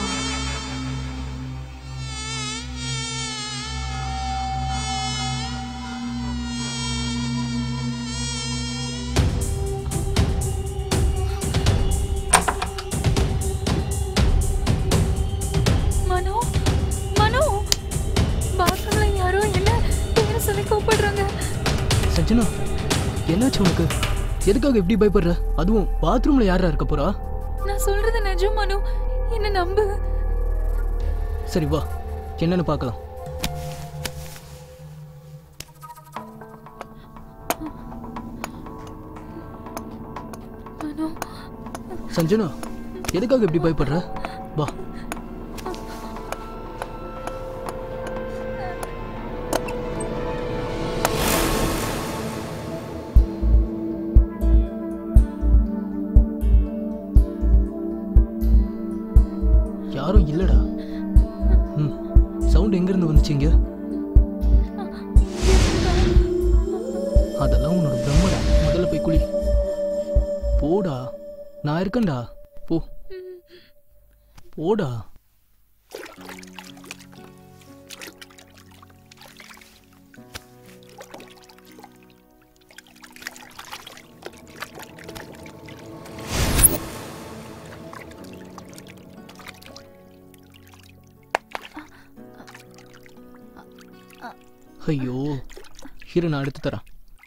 மனோ மனோ பாத்ரூம்ல யாரோ என்ன பேரை சொல்லி கூப்பிடுறாங்க சஞ்சனா என்னாச்சு உனக்கு எதுக்காக இப்படி பயப்படுற அதுவும் பாத்ரூம்ல யாரா இருக்க போறா நான் சொல்றது நிஜம் மனோ என்ன நம்பு சரி வா என்னன்னு பார்க்கலாம் மனோ சஞ்சனா எதுக்காக இப்படி பயப்படுற வா யாரும் இல்லடா ம் சவுண்ட் எங்க இருந்து வந்துச்சு இங்க அதெல்லாம் உன்னோட பிரம்மடா முதல்ல போய் குளி போடா நான் இருக்கேன்டா போ போடா ஐயோ இரு நான் எடுத்து தரேன்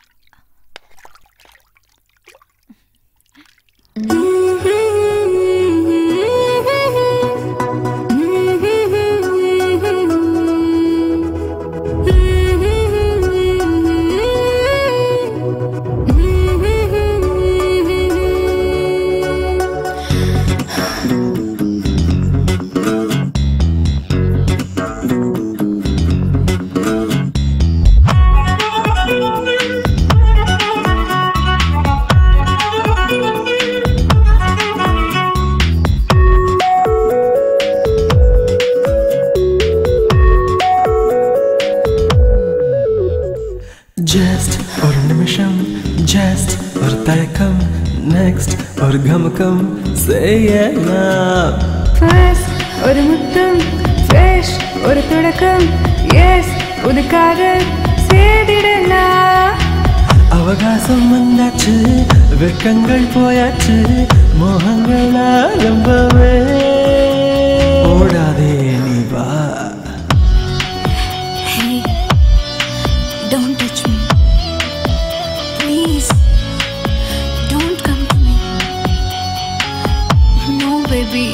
ஜஸ்ட் ஒரு நிமிஷம் ஜஸ்ட் ஒரு தயக்கம் நெக்ஸ்ட் ஒரு கமக்கம் செய்யலாம் ஃபர்ஸ்ட் ஒரு முத்தம் ஃப்ரெஷ் ஒரு தொடக்கம் எஸ் புது காதல் சேர்த்திடலாம் அவகாசம் வந்தாச்சு வெட்கங்கள் போயாச்சு மோகங்கள் ஆரம்பவே ஓடாதே நீ வா Hey, don't touch me. Please, don't come to me. No, baby.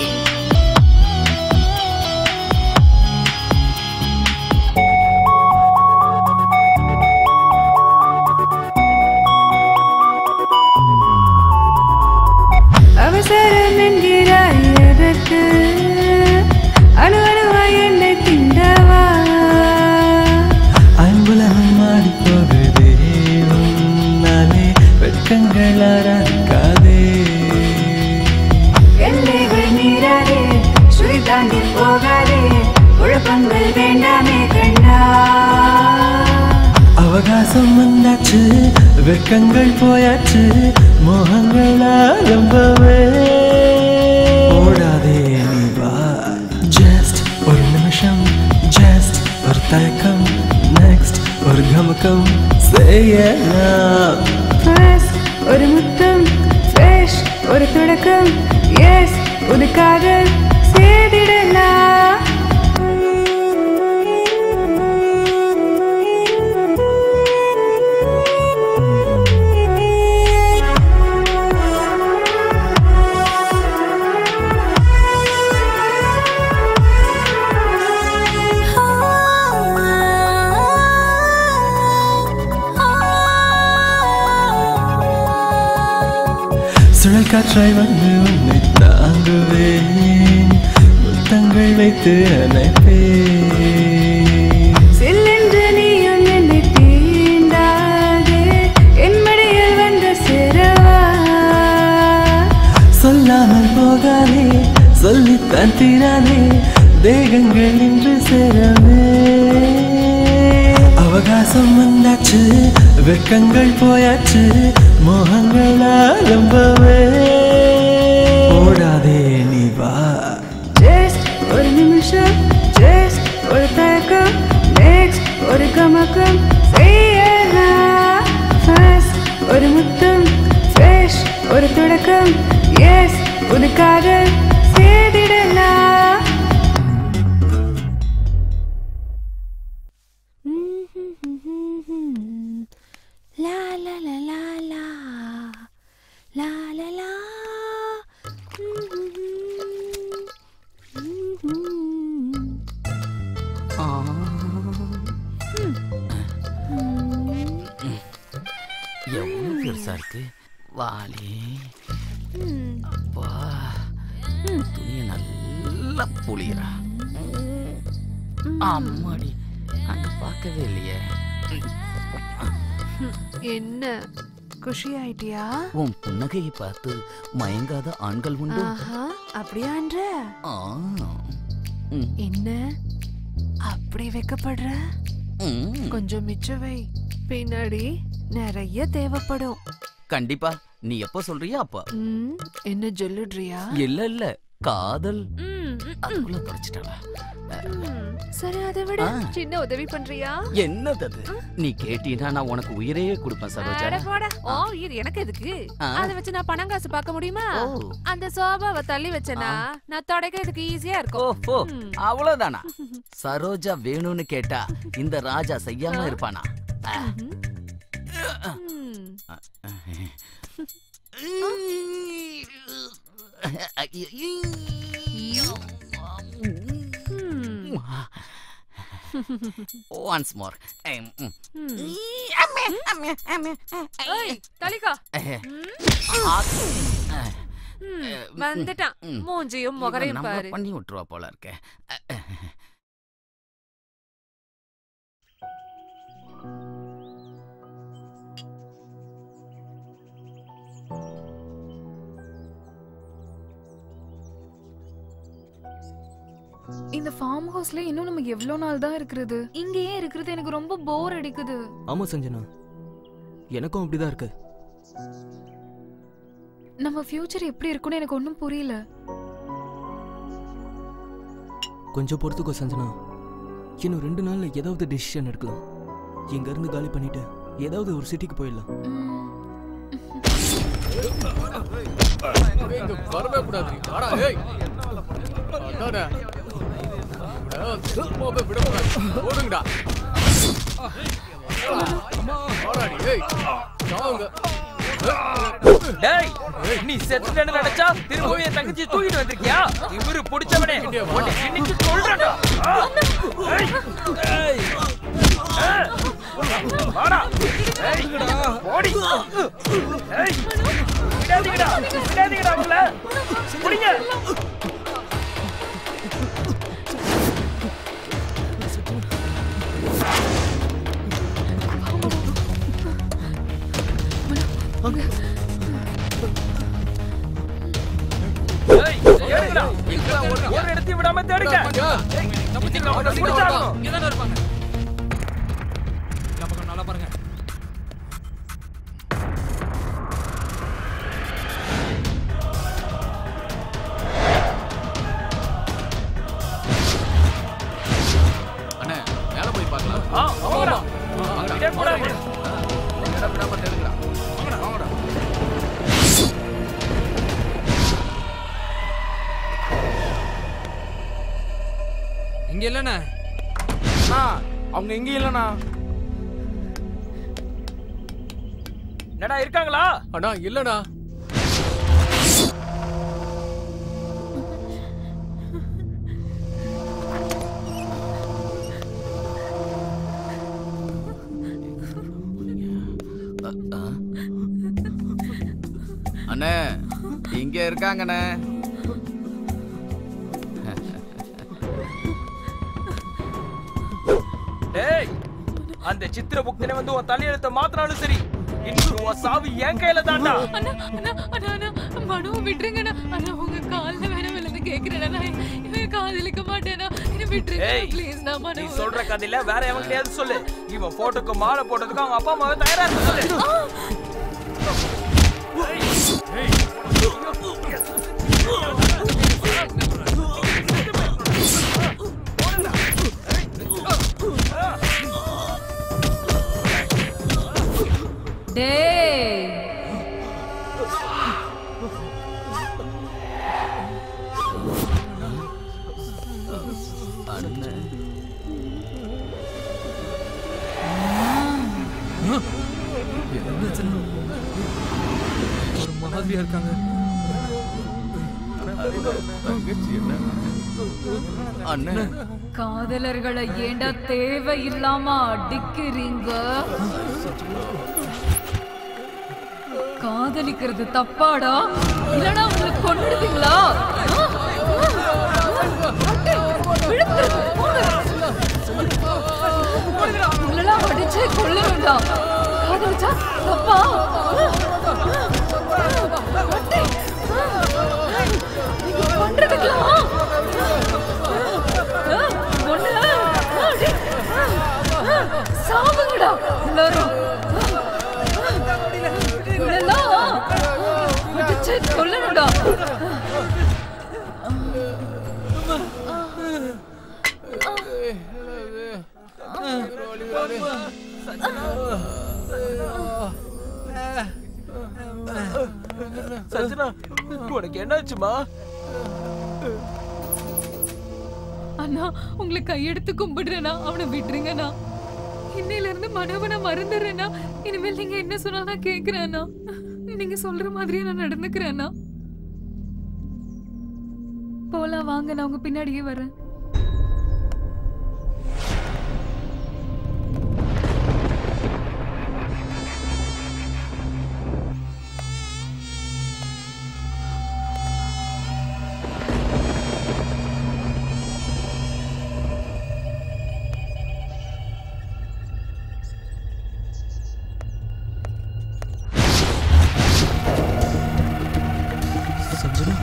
அவசரம் என்கிறாய் எதற்கு அணு அணுவாய் என்னை திண்டவா ஐம்புலகம் மாடி போகுதே உன்னாலே வெட்கங்கள் ஆராதிக்காதே எல்லைகள் மீறாதே சுழி தாண்டி போகாதே குழப்பங்கள் வேண்டாமே கண்ணா அவகாசம் வந்தாச்சு வெட்கங்கள் போயாச்சு மோகங்கள் ஆரம்பவே ஓடாதே நீ வா ஜஸ்ட் ஒரு நிமிஷம் ஜஸ்ட் ஒரு தயக்கம் நெக்ஸ்ட் ஒரு கமக்கம் செய்யலாம் ஃபர்ஸ்ட் ஒரு முத்தம் ஃப்ரெஷ் ஒரு தொடக்கம் எஸ் புது காதல் சேர்த்திடலாம் சுழல் காற்றாய் வந்து உன்னை தாங்குவேன் முத்தங்கள் வைத்து அணைப்பேன் சில்லென்று நீயும் என்னை தீண்டாதே என் மடியில் வந்து சேரவா சொல்லாமல் போகாதே சொல்லித்தான் தீராதே தேகங்கள் இன்று சேரவே அவகாசம் வந்தாச்சு வெட்கங்கள் போயாச்சு மோகங்கள் ஆரம்பவே ஓடாதே நீ வா நிமிஷம் ஜஸ்ட் ஒரு தயக்கம் நெக்ஸ்ட் ஒரு கமக்கம் செய்யலாம் ஃபர்ஸ்ட் ஒரு முத்தம் ஃப்ரெஷ் ஒரு தொடக்கம் எஸ் புது காதல் செய்திடலாம் லா லா லா லா லா லா லா லா எவ்வளவு பெருசா இருக்கு வாலி அப்பா துணியை நல்லா புளியறா அம்மாடி அங்க பார்க்கவே இல்லையே என்ன குஷி ஆயிட்டியா உன் புன்னகையை பார்த்து மயங்காத ஆண்கள் உண்டு ஆஹா அப்படியான்ற ஆ. ம். என்ன அப்படி வைக்கப்படுற ம். கொஞ்சம் மிச்சம் வை பின்னாடி நிறைய தேவைப்படும் கண்டிப்பா நீ எப்ப சொல்றியா அப்ப ம், என்ன சொல்லுட்றியா இல்ல இல்ல காதல் ம், அதுக்குள்ள தொலைச்சிட்டாளா ம், சரி அதை விட ஆ. சின்ன உதவி பண்றியா என்னது அது நீ கேட்டீனா நான் உனக்கு உயிரையே கொடுப்பேன் சரோஜா அட போடா. ஓ இது எனக்கு எதுக்கு ஆ. அத வச்சு நான் பணம் காசு பார்க்க முடியுமா ஓ. அந்த சோபாவை தள்ளி வச்சனா நான் தொடக்கிறதுக்கு ஈஸியா இருக்கும் ஓ அவ்வளவுதானா சரோஜா வேணும்னு கேட்டா இந்த ராஜா செய்யாம இருப்பானா ஆ. ஒன்ஸ் மோர் ஏய், தலிகா ம், வந்துட்டான் மூஞ்சியும் முகரையும் பாரு பண்ணி விட்டுருவா போல இருக்கே இந்த ஃபார்ம் ஹவுஸ்ல இன்னும் நம்ம எவ்வளவு நாள் தான் இருக்கிறது இங்கேயே இருக்கிறது எனக்கு ரொம்ப போர் அடிக்குது ஆமா சஞ்சனா எனக்கும் அப்படிதான் இருக்கு நம்ம ஃபியூச்சர் எப்படி இருக்கும்னு எனக்கு ஒன்றும் புரியல கொஞ்சம் பொறுத்துக்கோ சஞ்சனா இன்னும் ரெண்டு நாள்ல ஏதாவது டெசிஷன் எடுக்கலாம் இங்க இருந்து காலி பண்ணிட்டு ஏதாவது ஒரு சிட்டிக்கு போயிடலாம் இங்க வரவே கூடாது வாடா ஏய் அதானே சும்மாவே விட கூடாது ஓடுங்கடா வாடாடி ஏய் சாவுங்க டேய் நீ செத்துட்டேன்னு நினைச்சா திரும்பவும் என் தங்கச்சி தூக்கிட்டு வந்திருக்கியா இவரு பிடிச்சவனே உன்னை இன்னைக்கு கொல்றடா ஏய் ஏய் ஏய். வாடா ஏய் ஓடி ஏய் விடாதீங்கடா விடாதீங்கடா அவங்கள புடிங்க ஏய் ஏறுங்கடா ஒரு இடத்தையும் விடாம தேடுங்க ஏய், தப்பிச்சுக்கலாம், அவனை பிடிச்சாகணும். இங்கதானே இருப்பாங்க இந்த பக்கம் நல்லா பாருங்க அண்ணே மேல போய் பார்க்கலாம் ஆ, வாங்கடா. விடவே கூடாது. இடம் விடாம தேடுங்கடா வாங்கடா இங்க இல்லண்ணே அண்ணா அவங்க எங்கேயும் இல்லைண்ணா என்னடா இருக்காங்களா அண்ணா இல்லண்ணா அண்ணே இங்க இருக்காங்கண்ணே டேய் அந்த சித்திர புக்தனை வந்து உன் தலையெழுத்த மாத்தினாலும் சரி இன்னும் உன் சாவு என் கையில தான்டா அண்ணா அண்ணா அண்ணா அண்ணா மனுவை விட்டுருங்கண்ணா அண்ணா உங்க கால்ல வேணா விழுந்து கேக்குறேன் நான் இவன் காதலிக்க மாட்டேனா என்ன விட்டுருங்க ஏய் ப்ளீஸ் நான் நீ மனு சொல்ற கதையில வேற எவன் கிடையாது சொல்லு இவன் போட்டோக்கு மாலை போட்டதுக்கு அவங்க அப்பா அம்மாவை தயாரா இருக்க சொல்லு ஏய், ஏய். டேய் ஒரு மாதிரியா இருக்காங்க அண்ணன் காதலர்களை ஏண்டா தேவை இல்லாம அடிக்கிறீங்க காதலிக்கிறது தப்பாடா இல்லனா உங்களுக்கு கொண்டுடுவீங்களா உங்களெல்லாம் அடிச்சு கொல்ல வேண்டாம் காதலிச்சா தப்பா நீங்க பண்றதுக்கெல்லாம் ஒண்ணு சாவுங்கடா எல்லாரும் இவளெல்லாம் அடிச்சு கொல்லணும்டா சஞ்சனா உனக்கு என்னாச்சுமா அண்ணா உங்களை கையெடுத்து கும்பிடுறேனா அவனை விட்டுருங்கண்ணா இன்னையில இருந்து மனோவை நான் மறந்துடுறேன்னா இனிமேல் நீங்க என்ன சொன்னாலும் நான் கேக்குறேண்ணா நீங்க சொல்ற மாதிரியே நான் நடந்துக்கிறேண்ணா போலாம் வாங்க நான் உங்க பின்னாடியே வரேன் சஞ்சனா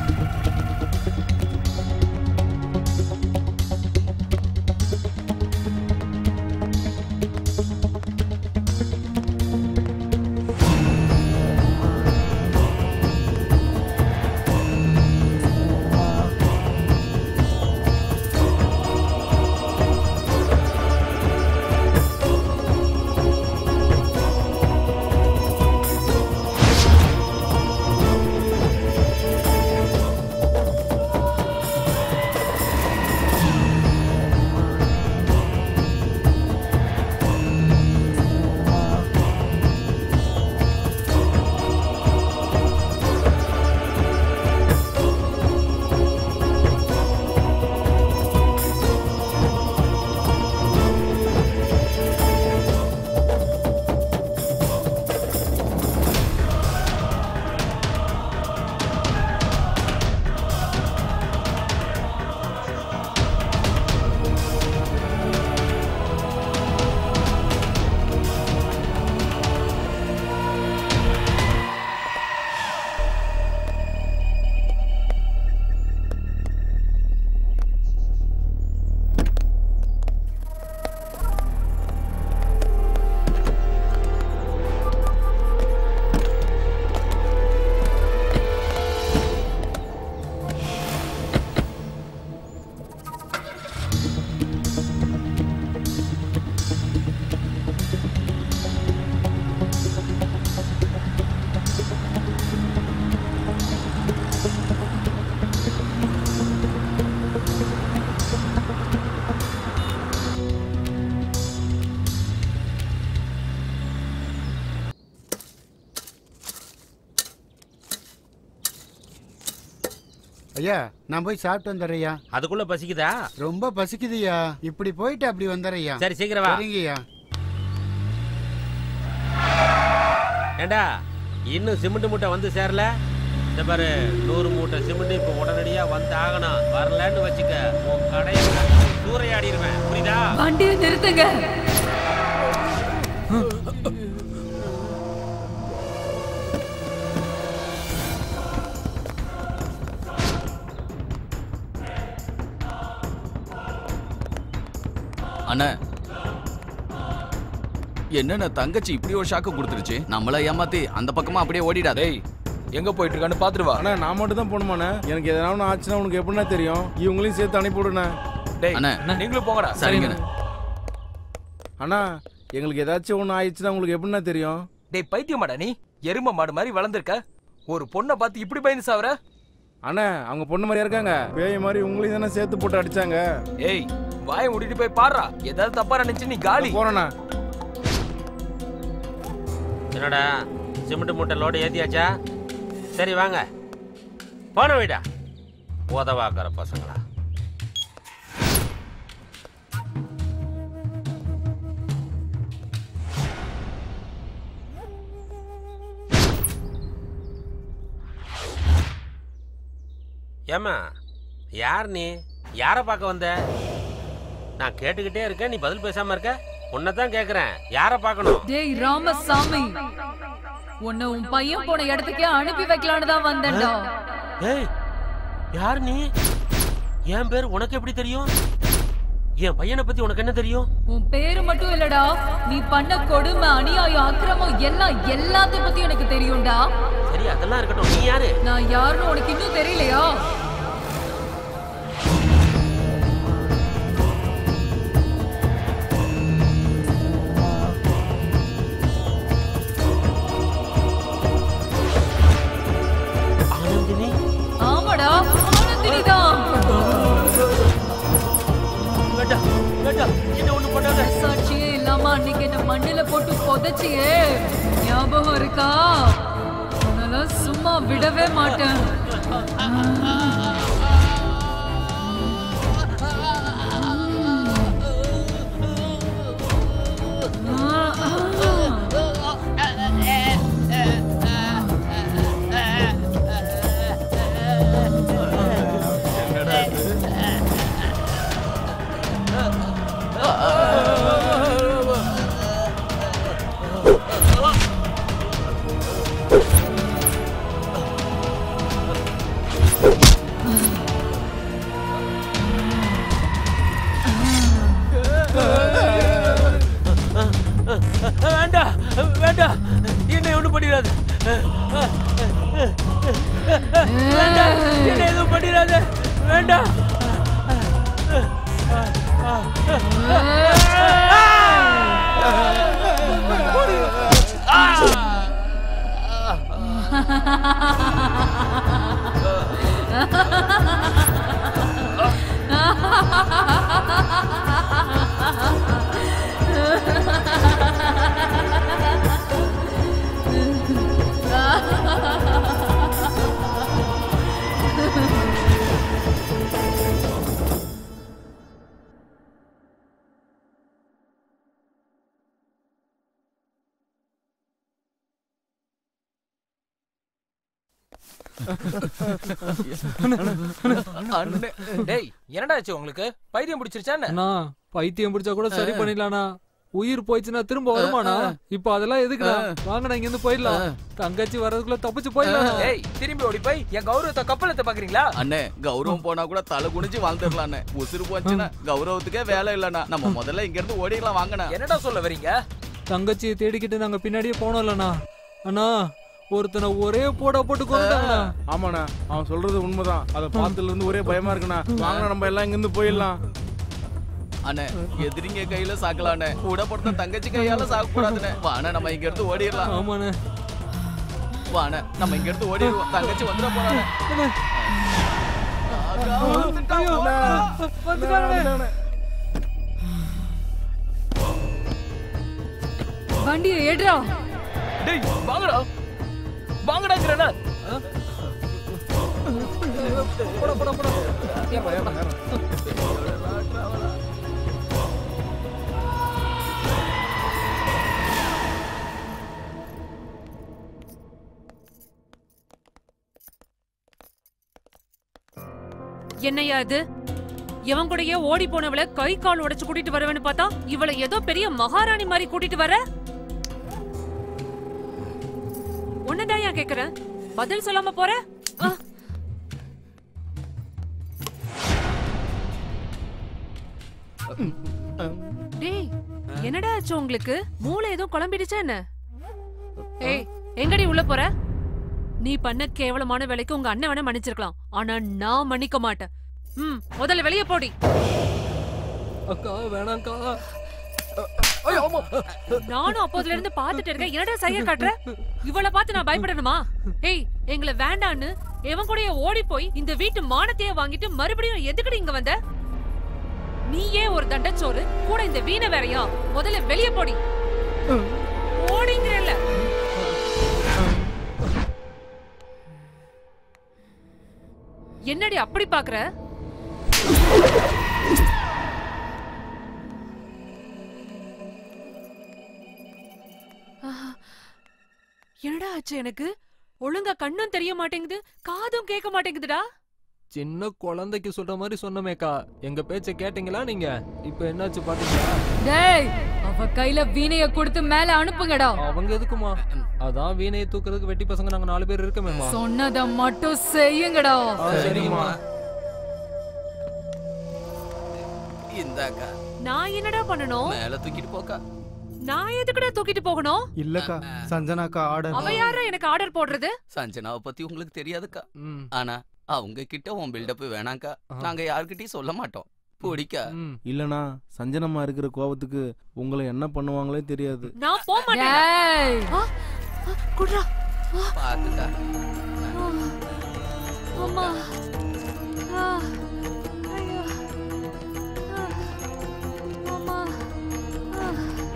ஐயா நான் போய் சாப்பிட்டு வந்துடுறேயா அதுக்குள்ள பசிக்குதா ரொம்ப பசிக்குதுயா இப்படி போயிட்டு அப்படி வந்துடுறேயா சரி, சீக்கிரம் வா. சரிங்கய்யா ஏண்டா இன்னும் சிமெண்ட் மூட்டை வந்து சேரல இந்த பாரு நூறு மூட்டை சிமெண்ட் இப்போ உடனடியா வந்து ஆகணும் வரலன்னு வச்சுக்க உன் கடையை சூறையாடிடுவேன் புரியுதா வண்டியை நிறுத்துங்க அண்ணா என்னண்ணா தங்கச்சி இப்படி ஒரு ஷாக்கு கொடுத்துருச்சு நம்மள ஏமாத்தி அந்த பக்கமா அப்படியே ஓடிடாதே எங்க போயிட்டு இருக்கான்னு பாத்துட்டு வா அண்ணா நான் மட்டும் தான் போகணுமாண்ணே எனக்கு எதனா ஒன்று ஆச்சுன்னா உனக்கு எப்படின்னா தெரியும் இவங்களையும் சேர்த்து அனுப்பி விடுண்ணே டேய் அண்ணா. நீங்களும் போங்கடா சரிங்கண்ணே. அண்ணா எங்களுக்கு ஏதாச்சும் ஒன்று ஆயிடுச்சுன்னா உங்களுக்கு எப்படின்னா தெரியும் டேய் பைத்தியமாடா நீ எரும மாடு மாதிரி வளர்ந்துருக்க ஒரு பொண்ணை பார்த்து இப்படி பயந்து சாவற அண்ணா அவங்க பொண்ணு மாதிரியா இருக்காங்க பேய் மாதிரி உங்களையும் தானே சேர்த்து போட்டு அடிச்சாங்க ஏய் வாயை மூடிட்டு போய் பாடுறா ஏதாவது தப்பா நினைச்சு நீ காலி போறேண்ணா என்னடா சிமெண்ட் மூட்டை லோடு ஏத்தியாச்சா சரி வாங்க போன வீடா உதவாக்கிற பசங்களா ஏம்மா யார் நீ யாரை பார்க்க வந்த நான் கேட்டுக்கிட்டே இருக்கேன் நீ பதில் பேசாம இருக்க உன்னை தான் கேட்குறேன் யாரை பார்க்கணும் டேய் ராமசாமி உன்னை உன் பையன் போன இடத்துக்கே அனுப்பி வைக்கலான்னு தான் வந்தேன்டா ஏய் யார் நீ என் பேர் உனக்கு எப்படி தெரியும் என் பையனை பத்தி உனக்கு என்ன தெரியும் உன் பேரு மட்டும் இல்லடா நீ பண்ண கொடுமை அநியாயம் அக்கிரமம் எல்லாம் எல்லாத்தையும் பத்தி எனக்கு தெரியும்டா சரி அதெல்லாம் இருக்கட்டும் நீ யாரு நான் யாருன்னு உனக்கு இன்னும் தெரியலையா ஆனந்தினி ஆமாடா ஆனந்தினி தான் வேண்டாம் வேண்டாம் என்ன ஒண்ணு பண்ணாத சாட்சியே இல்லாம அன்னைக்கு என்ன மண்ணுல போட்டு புதைச்சியே ஞாபகம் இருக்கா உன்னெல்லாம் சும்மா விடவே மாட்டேன் வேண்டாம் வேண்டாம் என்னை ஒண்ணும் பண்ணிடாது வேண்டாம் என்னை எதுவும் பண்ணிடாத வேண்டாம் அண்ணே. டேய் என்னடா ஆச்சு உங்களுக்கு பைத்தியம் பிடிச்சிருச்சா என்ன அண்ணா பைத்தியம் பிடிச்சா கூட சரி பண்ணிடலாண்ணா உயிர் போயிடுச்சுன்னா திரும்ப வருமாண்ணா இப்போ அதெல்லாம் எதுக்குண்ணா வாங்கண்ணா இங்க இருந்து போயிடலாம் தங்கச்சி வர்றதுக்குள்ள தப்பிச்சு போயிடலாம் ஏய் திரும்பி ஓடி போய் என் கௌரவத்தை கப்பலத்தை பாக்குறீங்களா அண்ணே கௌரவம் போனா கூட தலை குனிஞ்சு வாழ்ந்துடலாண்ணே உசுறு போச்சுன்னா கௌரவத்துக்கே வேலை இல்லைண்ணா நம்ம முதல்ல இங்க இருந்து ஓடிடலாம் வாங்கண்ணா என்னடா சொல்ல வரீங்க தங்கச்சியை தேடிக்கிட்டு நாங்க பின்னாடியே போனோம்லண்ணா அண்ணா ஒருத்தனை ஒரே போட போட்டு கொண்டுட்டாங்கண்ணா ஆமாண்ணா அவன் சொல்றது உண்மைதான் அதை பார்த்ததுல இருந்து ஒரே பயமா இருக்குண்ணா வாங்கண்ணா நம்ம எல்லாம் இங்க இருந்து போயிடலாம் அண்ணே எதிரிங்க கையில சாக்கலாண்ணே கூட பொறுத்த தங்கச்சி கையால சாக்க கூடாதுண்ணே வாண்ணே நம்ம இங்க இருந்து ஓடிடலாம் ஆமாண்ணே வாண்ணே நம்ம இங்க இருந்து ஓடிடுவோம் தங்கச்சி வந்துட போறானே வண்டியை ஏடுறா டேய் வாங்கடா வாங்கடாங்கறனா போட போட போட என்னையா இது இவன் கூடயே ஓடி போனவள கை கால் உடைச்சு கூட்டிட்டு வரவேன்னு பார்த்தா இவளை ஏதோ பெரிய மகாராணி மாதிரி கூட்டிட்டு வர உன்னதான் ஏன் கேக்குறேன் பதில் சொல்லாம போற ஆ. டேய் என்னடா ஆச்சு உங்களுக்கு மூளை ஏதோ குழம்பிடுச்சா என்ன ஏய் எங்கடி உள்ள போற நீ பண்ண கேவலமான வேலைக்கு உங்க அண்ணன் வேணா மன்னிச்சிருக்கலாம் ஆனா நான் மன்னிக்க மாட்டேன் ம் முதல்ல வெளிய போடி அக்கா வேணாம்க்கா நானும் அப்போதுல இருந்து பாத்துட்டு இருக்கேன் என்னடா சைய காட்டுற இவள பார்த்து நான் பயப்படணுமா ஏய் எங்களை வேண்டான்னு எவன் கூடயே ஓடி போய் இந்த வீட்டு மானத்தையே வாங்கிட்டு மறுபடியும் எதுக்குடி இங்க வந்த நீயே ஒரு தண்டச்சோறு கூட இந்த வீணை வேறையா முதல்ல வெளிய போடி ஓடிங்கிறல்ல என்னடி அப்படி பாக்குற ஆஹா. என்னடா ஆச்சு எனக்கு ஒழுங்கா கண்ணும் தெரிய மாட்டேங்குது காதும் கேட்க மாட்டேங்குதுடா சின்ன குழந்தைக்கு சொல்ற மாதிரி சொன்னமேக்கா எங்க பேச்ச கேட்டீங்களா நீங்க இப்ப என்னாச்சு பாத்தீங்களா டேய் அவ கையில வீணைய கொடுத்து மேல அனுப்புங்கடா அவங்க எதுக்குமா அதான் வீணையை தூக்குறதுக்கு வெட்டி பசங்க நாங்க நாலு பேர் இருக்கமேமா சொன்னத மட்டும் செய்யுங்கடா சரிங்கம்மா இந்தாக்கா நான் என்னடா பண்ணணும் மேல தூக்கிட்டு போக்கா நான் எதுக்குடா தூக்கிட்டு போகணும் இல்லக்கா சஞ்சனாக்கா ஆர்டர் அவ யாரா எனக்கு ஆர்டர் போடுறது சஞ்சனாவை பத்தி உங்களுக்கு தெரியாதுக்கா ஆனா அவங்க கிட்ட உன் பில்டப் வேணாக்கா நாங்க யார்கிட்டயும் சொல்ல மாட்டோம் பிடிக்கா இல்லனா சஞ்சனம்மா இருக்கிற கோவத்துக்கு உங்களை என்ன பண்ணுவாங்களே தெரியாது நான் போக மாட்டேன் டேய். ஆ, ஆ, குட்ரா ஆ, பாத்துக்கா அம்மா ஆ, ஐயோ ஆ, அம்மா ஆ.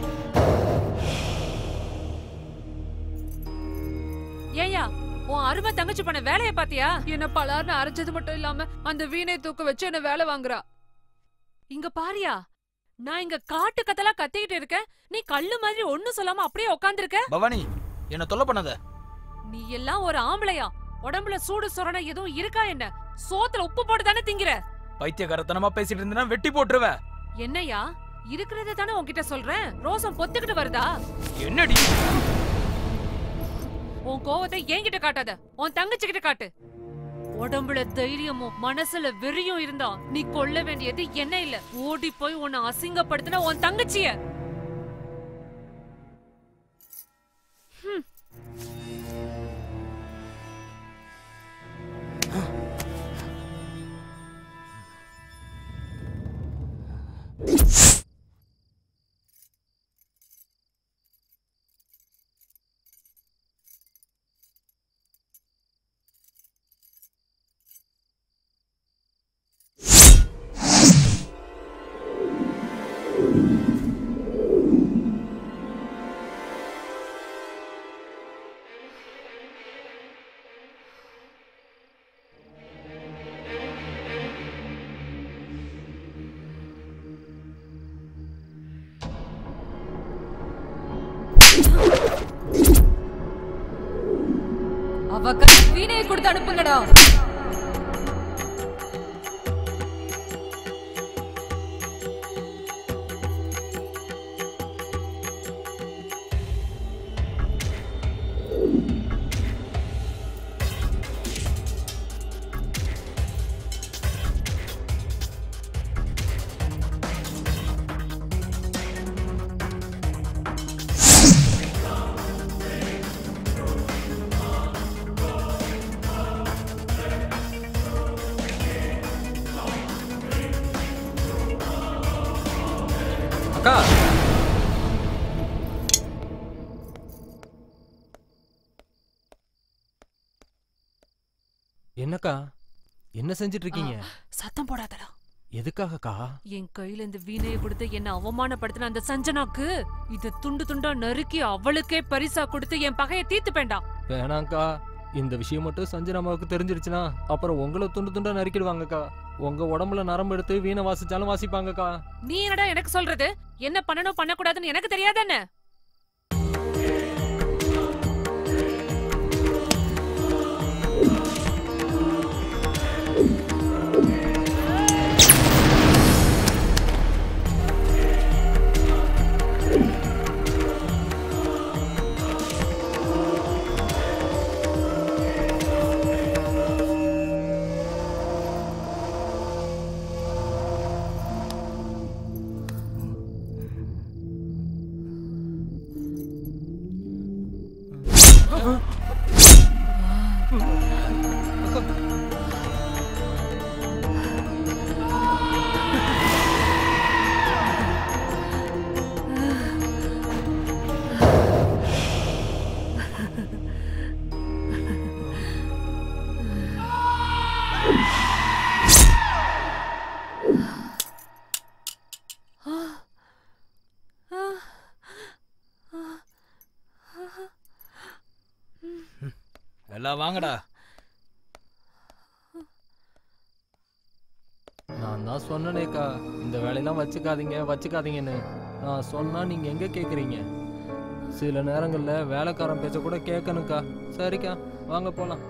ஏய்யா உன் அருமை தங்கச்சி பண்ண வேலைய பாத்தியா என்ன பலார்னு அரைச்சது மட்டும் இல்லாம அந்த வீணை தூக்க வச்சு என்ன வேலை வாங்குறா இங்க பாரியா நான் இங்க காட்டு கத்தலா கத்திக்கிட்டு இருக்கேன் நீ கல்லு மாதிரி ஒண்ணும் சொல்லாம அப்படியே உட்கார்ந்திருக்க பவானி என்ன தொல்லை பண்ணாத நீ எல்லாம் ஒரு ஆம்பளையா உடம்புல சூடு சொரணை எதுவும் இருக்கா என்ன சோத்துல உப்பு போட்டு தானே திங்கிற பைத்தியக்காரத்தனமா பேசிட்டு இருந்தேன்னா வெட்டி போட்டுருவேன் என்னையா இருக்கிறத தானே உன்கிட்ட சொல்றேன் ரோசம் பொத்துக்கிட்டு வருதா என்னடி உன் கோவத்தை என்கிட்ட காட்டாத உன் தங்கச்சி கிட்ட காட்டு உடம்புல தைரியமும் மனசுல வெறியும் இருந்தா நீ கொல்ல வேண்டியது என்ன இல்ல ஓடி போய் உன்னை அசிங்கப்படுத்தின உன் தங்கச்சிய ஹம். அவ கை வீணைய கொடுத்து அனுப்புங்கடா அக்கா என்னக்கா என்ன செஞ்சிட்டு இருக்கீங்க சத்தம் போடாதடா எதுக்காகக்கா என் கையில இந்த வீணைய கொடுத்து என்ன அவமானப்படுத்தின அந்த சஞ்சனாக்கு இத துண்டு துண்டா நறுக்கி அவளுக்கே பரிசா கொடுத்து என் பகைய தீர்த்துப்பேன்டா வேணாங்க்கா இந்த விஷயம் மட்டும் சஞ்சனாமாவுக்கு தெரிஞ்சிருச்சுன்னா அப்புறம் உங்களை துண்டு துண்டா நறுக்கிடுவாங்கக்கா உங்க உடம்புல நரம்பு எடுத்து வீணை வாசிச்சாலும் வாசிப்பாங்கக்கா நீ என்னடா எனக்கு சொல்றது என்ன பண்ணணும் பண்ணக்கூடாதுன்னு எனக்கு தெரியாதானே எல்லாம் வாங்கடா நான் தான் சொன்னனேக்கா இந்த வேலையெல்லாம் வச்சுக்காதீங்க வச்சுக்காதீங்கன்னு நான் சொன்னா நீங்க எங்க கேக்குறீங்க சில நேரங்கள்ல வேலைக்காரன் பேச்ச கூட கேட்கணுக்கா சரிக்கா வாங்க போலாம்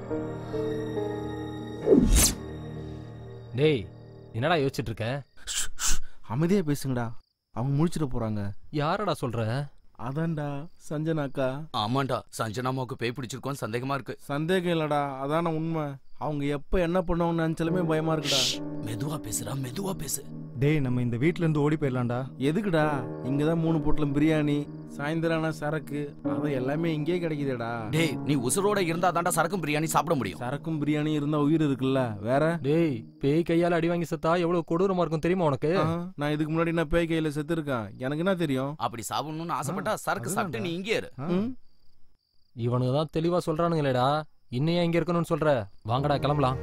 டேய் என்னடா யோசிச்சுட்டு இருக்க அமைதியா பேசுங்கடா அவங்க முடிச்சிட போறாங்க யாரடா சொல்ற அதான்டா சஞ்சனாக்கா ஆமாண்டா சஞ்சனாமாவுக்கு பேய் பிடிச்சிருக்கோம் சந்தேகமா இருக்கு சந்தேகம் இல்லடா அதான உண்மை அவங்க எப்ப என்ன பண்ணுவாங்கன்னு நினைச்சாலுமே பயமா இருக்குடா மெதுவா பேசுடா மெதுவா பேசு டேய் நம்ம இந்த வீட்ல இருந்து ஓடி போயிடலாம்டா எதுக்குடா இங்கதான் மூணு பொட்டலம் பிரியாணி சாயந்தரம் ஆனா சரக்கு அது எல்லாமே இங்கே கிடைக்குதேடா டேய் நீ உசுரோட இருந்தா தாண்டா சரக்கும் பிரியாணி சாப்பிட முடியும் சரக்கும் பிரியாணி இருந்தா உயிர் இருக்குல்ல வேற டேய் பேய் கையால அடி வாங்கி செத்தா எவ்வளவு கொடூரமா இருக்கும் தெரியுமா உனக்கு ஆஹா, நான் இதுக்கு முன்னாடி நான் பேய் கையில செத்து இருக்கேன் எனக்கு என்ன தெரியும் அப்படி சாப்பிடணும்னு ஆசைப்பட்டா சரக்கு சாப்பிட்டு நீ இங்கே இரு ம்? இவனுங்க தான் தெளிவா சொல்றானுங்களேடா இன்னும் ஏன் இங்க இருக்கணும்னு சொல்ற வாங்கடா கிளம்பலாம்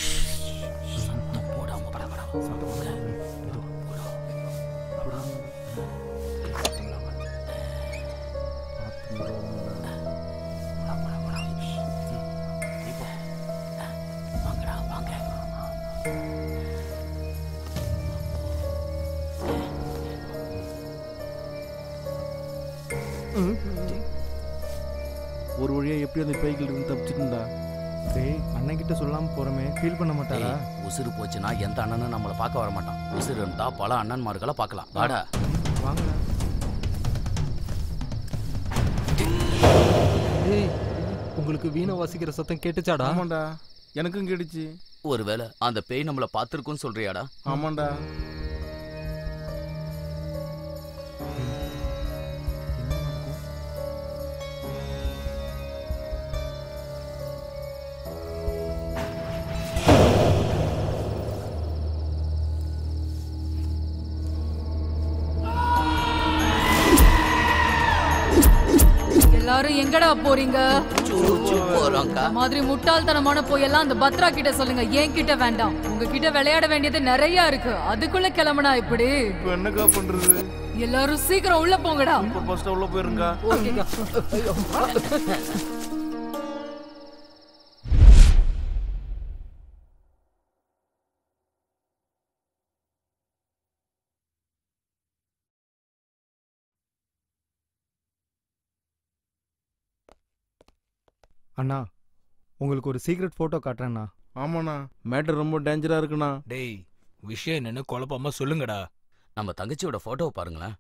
ஒரு வழியா எப்படி அந்த பேய்கள் இருந்து தப்பிச்சிட்டுண்டா டேய் அண்ணன் கிட்ட சொல்லாம போறமே ஃபீல் பண்ண மாட்டாரா டேய், உசுரு போச்சுன்னா எந்த அண்ணனும் நம்மள பார்க்க வர மாட்டான் உசுரு இருந்தா பல அண்ணன்மார்களை பார்க்கலாம் வாடா வாங்கடா டேய் உங்களுக்கு வீணை வாசிக்கிற சத்தம் கேட்டுச்சாடா ஆமாண்டா எனக்கும் கேட்டுச்சு ஒருவேளை அந்த பேய் நம்மள பார்த்திருக்கும்னு சொல்றியாடா ஆமாண்டா எல்லாரும் எங்கடா போறீங்க போறோம்க்கா இந்த மாதிரி முட்டாள்தனமான போயெல்லாம் அந்த பத்ரா கிட்ட சொல்லுங்க என் கிட்ட வேண்டாம் உங்ககிட்ட விளையாட வேண்டியது நிறைய இருக்கு அதுக்குள்ள கிளம்புனா இப்படி இப்போ என்னக்கா பண்றது எல்லாரும் சீக்கிரம் உள்ள போங்கடா இப்போ ஃபர்ஸ்ட் உள்ள போயிருங்க ஓகேக்கா அண்ணா உங்களுக்கு ஒரு சீக்ரெட் போட்டோ காட்டுறேண்ணா ஆமாண்ணா மேட்டர் ரொம்ப டேஞ்சரா இருக்குண்ணா டேய் விஷயம் என்னன்னு குழப்பமா சொல்லுங்கடா நம்ம தங்கச்சியோட போட்டோவை பாருங்களேன்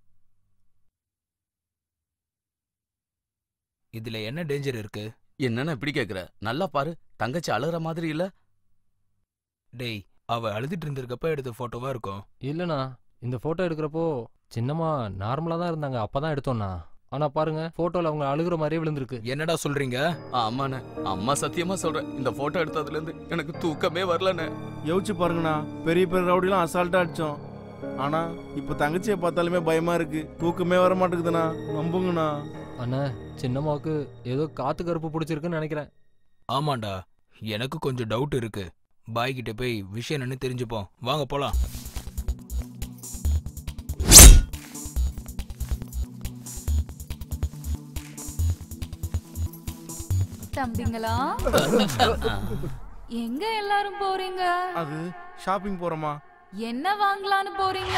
இதுல என்ன டேஞ்சர் இருக்கு என்னன்னு இப்படி கேக்குற நல்லா பாரு தங்கச்சி அழுற மாதிரி இல்ல டேய் அவ அழுதுட்டு இருந்திருக்கப்ப எடுத்த போட்டோவா இருக்கும் இல்லண்ணா இந்த போட்டோ எடுக்கிறப்போ சின்னமா நார்மலா தான் இருந்தாங்க அப்பதான் எடுத்தோம்ண்ணா ஆனா பாருங்க போட்டோல அவங்க அழுகுற மாதிரியே விழுந்திருக்கு என்னடா சொல்றீங்க ஆமாண்ணே அம்மா சத்தியமா சொல்றேன் இந்த போட்டோ எடுத்ததுல இருந்து எனக்கு தூக்கமே வரலண்ணே யோசிச்சு பாருங்கண்ணா பெரிய பெரிய ரவுடிலாம் அசால்ட்டா அடிச்சோம் ஆனா இப்போ தங்கச்சியை பார்த்தாலுமே பயமா இருக்கு தூக்கமே வர மாட்டேங்குதுண்ணா நம்புங்கண்ணா அண்ணா சின்னம்மாவுக்கு ஏதோ காத்து கருப்பு பிடிச்சிருக்குன்னு நினைக்கிறேன் ஆமாண்டா எனக்கு கொஞ்சம் டவுட் இருக்கு பாய் கிட்ட போய் விஷயம் என்னன்னு தெரிஞ்சுப்போம் வாங்க போலாம் தம்பிங்களா எங்க எல்லாரும் போறீங்க அது ஷாப்பிங் போறோமா என்ன வாங்கலாம்னு போறீங்க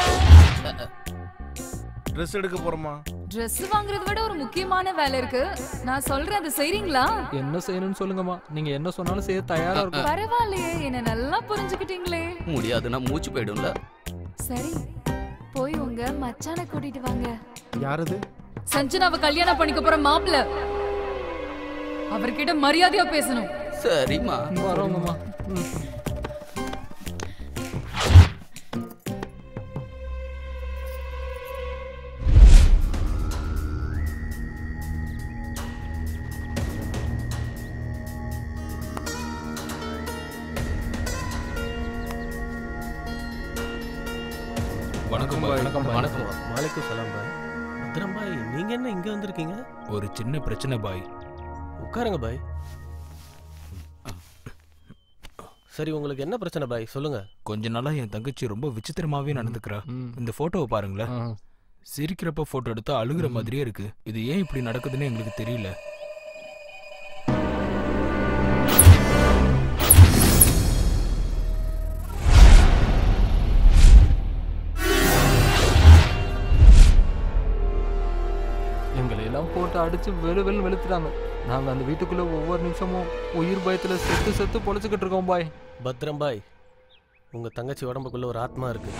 ட்ரெஸ் எடுக்க போறோமா Dress வாங்குறத விட ஒரு முக்கியமான வேலை இருக்கு நான் சொல்றேன் அதை செய்றீங்களா என்ன செய்யணும்னு சொல்லுங்கம்மா நீங்க என்ன சொன்னாலும் செய்ய தயாரா இருக்கும் பரவாயில்லையே என்ன நல்லா புரிஞ்சுக்கிட்டீங்களே முடியாதுன்னா மூச்சு போயிடும்ல சரி போய் உங்க மச்சானை கூட்டிட்டு வாங்க யாரது சஞ்சனாவை கல்யாணம் பண்ணிக்க போற மாப்பிள்ள அவர்கிட்ட மரியாதையா பேசணும் சரிம்மா வரோங்கம்மா வணக்கம் பாய் வணக்கம் பாய். வணக்கம் வாலைக்கும் சலாம் பாய் பத்திரம் பாய் நீங்க என்ன இங்க வந்திருக்கீங்க ஒரு சின்ன பிரச்சனை பாய் உட்காருங்க பாய் சரி உங்களுக்கு என்ன பிரச்சனை பாய் சொல்லுங்க கொஞ்ச நாளா என் தங்கச்சி ரொம்ப விசித்திரமாவே நடந்துக்கிறா இந்த போட்டோவை பாருங்களேன் சிரிக்கிறப்ப போட்டோ எடுத்தா அழுகுற மாதிரியே இருக்கு இது ஏன் இப்படி நடக்குதுன்னு எங்களுக்கு தெரியல போட்டு அடிச்சு வெளு வெளு வெளுத்துட்டாங்க நாங்க அந்த வீட்டுக்குள்ள ஒவ்வொரு நிமிஷமும் உயிர் பயத்துல செத்து செத்து பொழைச்சிக்கிட்டு இருக்கோம் பாய் பத்ரம் பாய் உங்க தங்கச்சி உடம்புக்குள்ள ஒரு ஆத்மா இருக்கு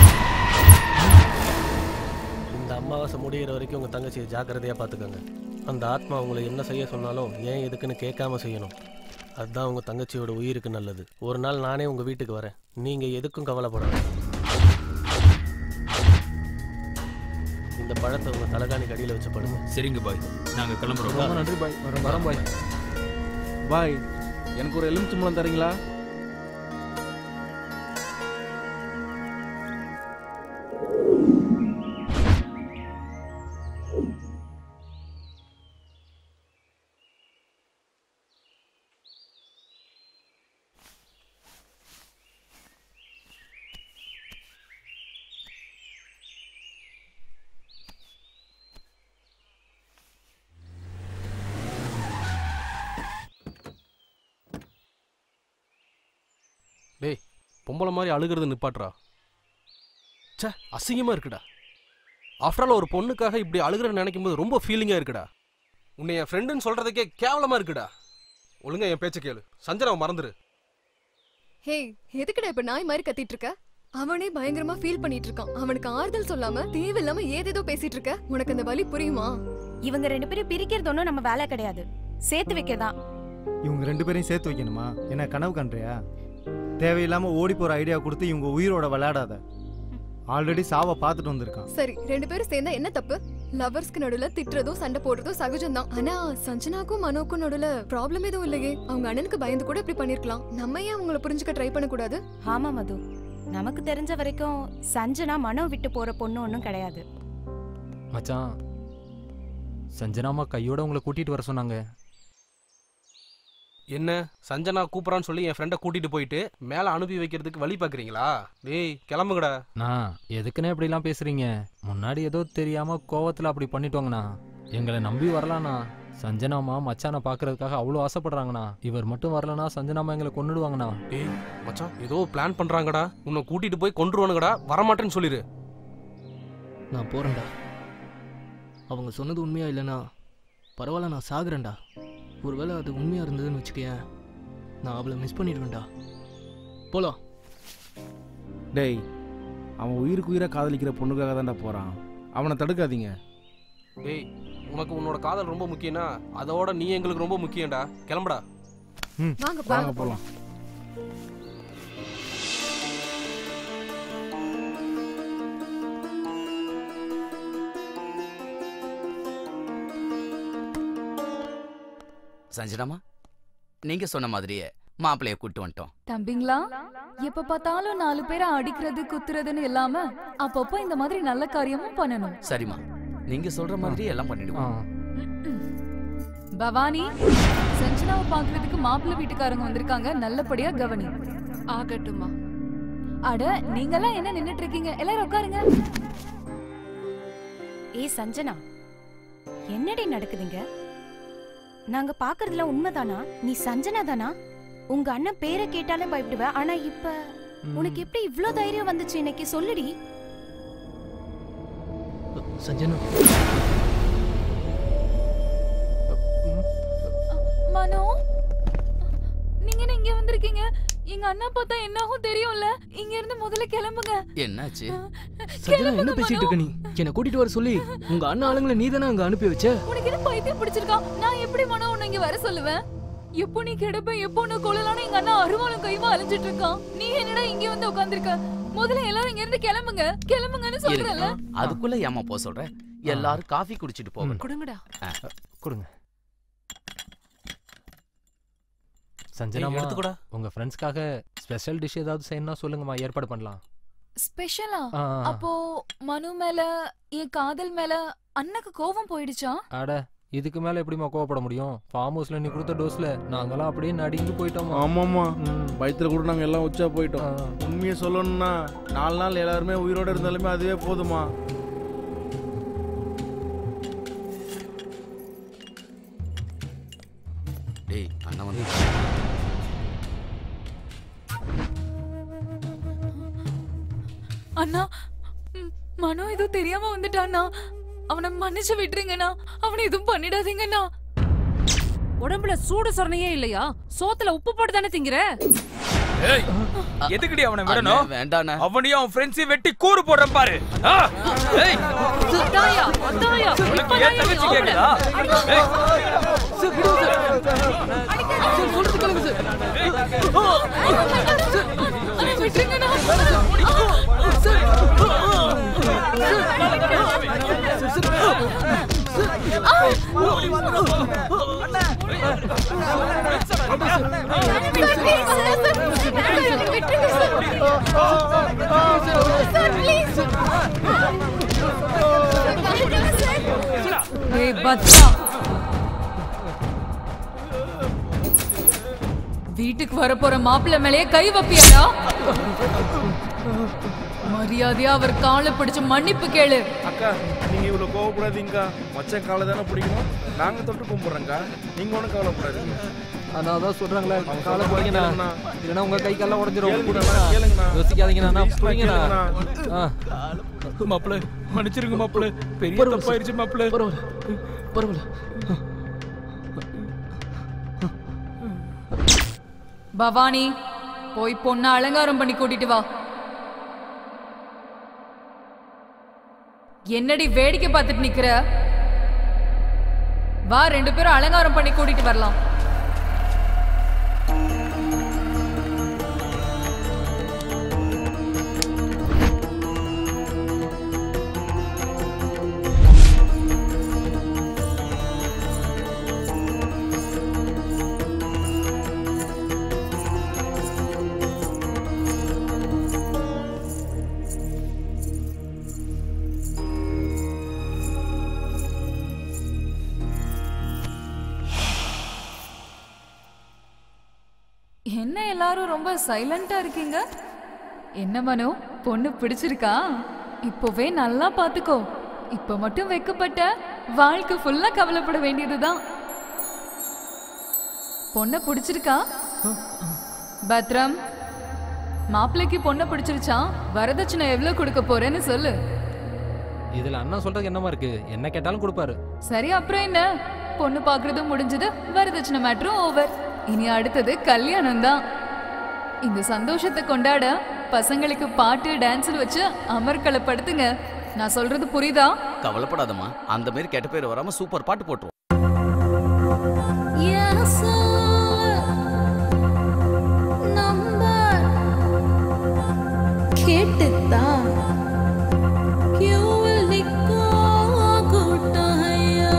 இந்த அமாவாசை முடியிற வரைக்கும் உங்க தங்கச்சியை ஜாக்கிரதையா பார்த்துக்கோங்க அந்த ஆத்மா உங்களை என்ன செய்ய சொன்னாலும் ஏன் எதுக்குன்னு கேட்காம செய்யணும் அதுதான் உங்க தங்கச்சியோட உயிருக்கு நல்லது ஒரு நாள் நானே உங்க வீட்டுக்கு வரேன் நீங்க எதுக்கும் கவலைப்படாத இந்த பழத்தை உங்க தலகாணி கடியில வச்சு படுங்க சரிங்க பாய் நாங்க கிளம்புறோம் ரொம்ப நன்றி பாய் வரோம் வரோம் பாய் பாய் எனக்கு ஒரு எலுமிச்சம்பழம் தரீங்களா டேய் பொம்பளை மாதிரி அழுகிறது நிப்பாட்றா ச்சே அசிங்கமாக இருக்குடா ஆஃப்டர் ஆல் ஒரு பொண்ணுக்காக இப்படி அழுகிறன்னு நினைக்கும் போது ரொம்ப ஃபீலிங்காக இருக்குடா உன்னை என் ஃப்ரெண்டுன்னு சொல்கிறதுக்கே கேவலமாக இருக்குடா ஒழுங்கா என் பேச்சை கேளு சஞ்சனாவை மறந்துரு ஹே எதுக்குடா இப்ப நாய் மாதிரி கத்திட்டு இருக்க அவனே பயங்கரமா ஃபீல் பண்ணிட்டு இருக்கான் அவனுக்கு ஆறுதல் சொல்லாம தேவையில்லாம ஏதேதோ பேசிட்டு இருக்க உனக்கு அந்த வலி புரியுமா இவங்க ரெண்டு பேரும் பிரிக்கிறது ஒண்ணும் நம்ம வேலை கிடையாது சேர்த்து வைக்கதான் இவங்க ரெண்டு பேரையும் சேர்த்து வைக்கணுமா என்ன கனவு கண்றியா தேவையில்லாம ஓடி போற ஐடியா கொடுத்து இவங்க உயிரோட விளையாடாத ஆல்ரெடி சாவை பார்த்துட்டு வந்திருக்கான் சரி ரெண்டு பேரும் சேர்ந்தா என்ன தப்பு லவர்ஸ்க்கு நடுவுல திட்டுறதும் சண்டை போடுறதும் சகஜம்தான் ஆனா சஞ்சனாக்கும் மனோக்கும் நடுவுல ப்ராப்ளம் எதுவும் இல்லையே அவங்க அண்ணனுக்கு பயந்து கூட இப்படி பண்ணிருக்கலாம் நம்ம ஏன் அவங்கள புரிஞ்சுக்க ட்ரை பண்ண கூடாது ஆமா மது நமக்கு தெரிஞ்ச வரைக்கும் சஞ்சனா மனோ விட்டு போற பொண்ணு ஒன்றும் கிடையாது மச்சான் சஞ்சனாமா கையோட உங்களை கூட்டிட்டு வர சொன்னாங்க என்ன சஞ்சனா கூப்பிட்றான்னு சொல்லி என் ஃப்ரெண்டை கூட்டிட்டு போயிட்டு மேலே அனுப்பி வைக்கிறதுக்கு வழி பார்க்குறீங்களா டேய் கிளம்புங்கடா நான் எதுக்குன்னு இப்படிலாம் பேசுறீங்க முன்னாடி ஏதோ தெரியாம கோவத்துல அப்படி பண்ணிட்டோங்கண்ணா எங்களை நம்பி வரலாண்ணா சஞ்சனாமா மச்சானை பார்க்கறதுக்காக அவ்வளோ ஆசைப்படுறாங்கண்ணா இவர் மட்டும் வரலனா சஞ்சனாமா எங்களை கொன்னுடுவாங்கண்ணா டேய் மச்சான் ஏதோ பிளான் பண்ணுறாங்கடா உன்னை கூட்டிட்டு போய் கொண்டுருவானுங்கடா வரமாட்டேன்னு சொல்லிடு நான் போறேன்டா அவங்க சொன்னது உண்மையா இல்லைன்னா பரவாயில்ல நான் சாகுறேன்டா ஒருவேளை அது உண்மையா இருந்ததுன்னு வச்சுக்கேன் நான் அவளை மிஸ் பண்ணிடுவேன்டா போலாம் டேய் அவன் உயிருக்கு உயிராக காதலிக்கிற பொண்ணுக்காக தான்டா போகிறான் அவனை தடுக்காதீங்க டேய் உனக்கு உன்னோட காதல் ரொம்ப முக்கியம்னா அதோட நீ எங்களுக்கு ரொம்ப முக்கியம்டா கிளம்புடா வாங்க வாங்க போகலாம் சஞ்சனாமா நீங்க சொன்ன மாதிரியே மாப்பிள்ளைய கூட்டு வந்துட்டோம் தம்பிங்களா எப்ப பார்த்தாலும் நாலு பேரை அடிக்கிறது குத்துறதுன்னு இல்லாம அப்பப்போ இந்த மாதிரி நல்ல காரியமும் பண்ணணும் சரிம்மா நீங்க சொல்ற மாதிரி எல்லாம் பண்ணிடுவோம் பவானி சஞ்சனாவை பாக்குறதுக்கு மாப்பிள்ளை வீட்டுக்காரங்க வந்திருக்காங்க நல்லபடியா கவனி ஆகட்டுமா அட நீங்கெல்லாம் என்ன நின்னுட்டு இருக்கீங்க எல்லாரும் உட்காருங்க ஏய் சஞ்சனா என்னடி நடக்குதுங்க நாங்க பாக்குறதுல உண்மைதானா நீ சஞ்சனா தானா உங்க அண்ணன் பேரை கேட்டாலே பயப்படுவ ஆனா இப்ப உனக்கு எப்படி இவ்ளோ தைரியம் வந்துச்சு இன்னைக்கு சொல்லுடி சஞ்சனா மனோ நீங்க என்ன இங்க வந்திருக்கீங்க எங்க அண்ணா பார்த்தா என்ன ஆகும் தெரியும்ல இங்க இருந்து முதல்ல கிளம்புங்க என்னாச்சு சஞ்சனா என்ன பேசிட்டு இருக்க நீ என்னை கூட்டிட்டு வர சொல்லி உங்க அண்ணன் ஆளுங்களை நீ தானே அங்க அனுப்பி வச்ச உனக்கு என்ன பைத்தியம் பிடிச்சிருக்கா நான் எப்படி மனோ உன்னை இங்க வர சொல்லுவேன் எப்போ நீ கிடப்ப எப்போ நான் கொள்ளலான்னு எங்க அண்ணா அருவாளும் கையுமா அலைஞ்சிட்டு இருக்கான் நீ என்னடா இங்க வந்து உட்கார்ந்திருக்க முதல்ல எல்லாரும் இங்க இருந்து கிளம்புங்க கிளம்புங்கன்னு சொல்றேன்ல இருக்கு. அதுக்குள்ள ஏமா போக சொல்ற எல்லாரும் காஃபி குடிச்சிட்டு போகணும் கொடுங்கடா கொடுங்க சஞ்சனாமா எடுத்துக்கோடா. உங்க ஃப்ரெண்ட்ஸ்க்காக ஸ்பெஷல் டிஷ் ஏதாவது செய்யணும்னா சொல்லுங்கம்மா ஏற்பாடு பண்ணலாம் ஸ்பெஷலா ஆ, ஆ. அப்போ மனு மேல என் காதல் மேல அண்ணக்கு கோவம் போயிடுச்சா அட இதுக்கு மேல எப்படிம்மா கோவப்பட முடியும் ஃபார்ம் ஹவுஸ்ல நீ கொடுத்த டோஸ்ல நாங்கெல்லாம் அப்படியே நடிந்து போயிட்டோமா ஆமாம்மா பயத்தில் கூட நாங்கள் எல்லாம் உச்சா போயிட்டோம் உண்மையை சொல்லணும்னா நாலு நாள் எல்லாருமே உயிரோட இருந்தாலுமே அதுவே போதுமா டேய் அண்ணன் வந்து அண்ணா ம், மனோ ஏதோ தெரியாம வந்துட்டானா அவனை மன்னிச்சு விட்டுருங்கண்ணா அவனை எதுவும் பண்ணிடாதீங்கண்ணா உடம்புல சூடு சொரணையே இல்லையா சோத்துல உப்பு போட்டு தானே திங்கிற ஏய் எதுக்குடி அவனை விடணும் வேண்டாண்ணா அவனையும் அவன் ஃப்ரெண்ட்ஸையும் வெட்டி கூறு போடுறேன் பாரு ஆ! ஏய் அத்தாயா அத்தாயா உனக்கு ஏன் தங்கச்சி கேக்குதா ஏய் ஏய் பத்ரா வீட்டுக்கு வரப்போற மாப்பிள்ளை மேலேயே கை வைப்பியாடா மரியாதையா அவர் காலை பிடிச்சு மன்னிப்பு கேளு அக்கா நீங்க இவ்வளவு கோவப்படாதீங்கக்கா மச்சான் காலை தானே பிடிக்கணும் நாங்க தொட்டு கும்பிடுறோங்க நீங்க ஒன்றும் கவலைப்படாதீங்க அதான் அதான் சொல்றாங்களே காலை சொல்றத பிடிங்கண்ணா கேளுங்கண்ணா. இல்லைன்னா உங்க கை கால்லாம் உடஞ்சிரும் கேளுங்கண்ணா, கேளுங்கண்ணா. யோசிக்காதீங்கண்ணா Please, புரியுங்கண்ணா கேளுங்கண்ணா. ஆ மாப்பிள மன்னிச்சிருங்க மாப்பிள பெரிய தப்பாயிருச்சு மாப்பிள பரவாயில்ல பவானி போய் பொண்ணை அலங்காரம் பண்ணி கூட்டிட்டு வா என்னடி வேடிக்கை பார்த்துட்டு நிக்கிற வா ரெண்டு பேரும் அலங்காரம் பண்ணி கூட்டிட்டு வரலாம் என்ன எல்லாரும் ரொம்ப சைலண்டா இருக்கீங்க என்ன மனோ பொண்ணு பிடிச்சிருக்கா இப்போவே நல்லா பாத்துக்கோ இப்ப மட்டும் வைக்கப்பட்ட வாழ்க்கை ஃபுல்லா கவலைப்பட வேண்டியதுதான் பொண்ணை பிடிச்சிருக்கா பத்ரம் மாப்பிள்ளைக்கு பொண்ணை பிடிச்சிருச்சா வரதட்சணை எவ்வளவு கொடுக்க போறேன்னு சொல்லு இதுல அண்ணா சொல்றதுக்கு என்னமா இருக்கு என்ன கேட்டாலும் கொடுப்பாரு சரி அப்புறம் என்ன பொண்ணு பாக்குறதும் முடிஞ்சது வரதட்சணை மேட்ரும் ஓவர் இனி அடுத்தது கல்யாணம் தான் இந்த சந்தோஷத்தை கொண்டாட பசங்களுக்கு பாட்டு டான்ஸ் வச்சு அமர்க்களப்படுத்துங்க நான் சொல்றது புரியுதா கவலைப்படாதம்மா அந்த மாதிரி கெட்ட பேர் வராம சூப்பர் பாட்டு போட்டுருவோம் கேட்டுத்தான் கியூவில் நிற்கோ கூட்டம் ஐயா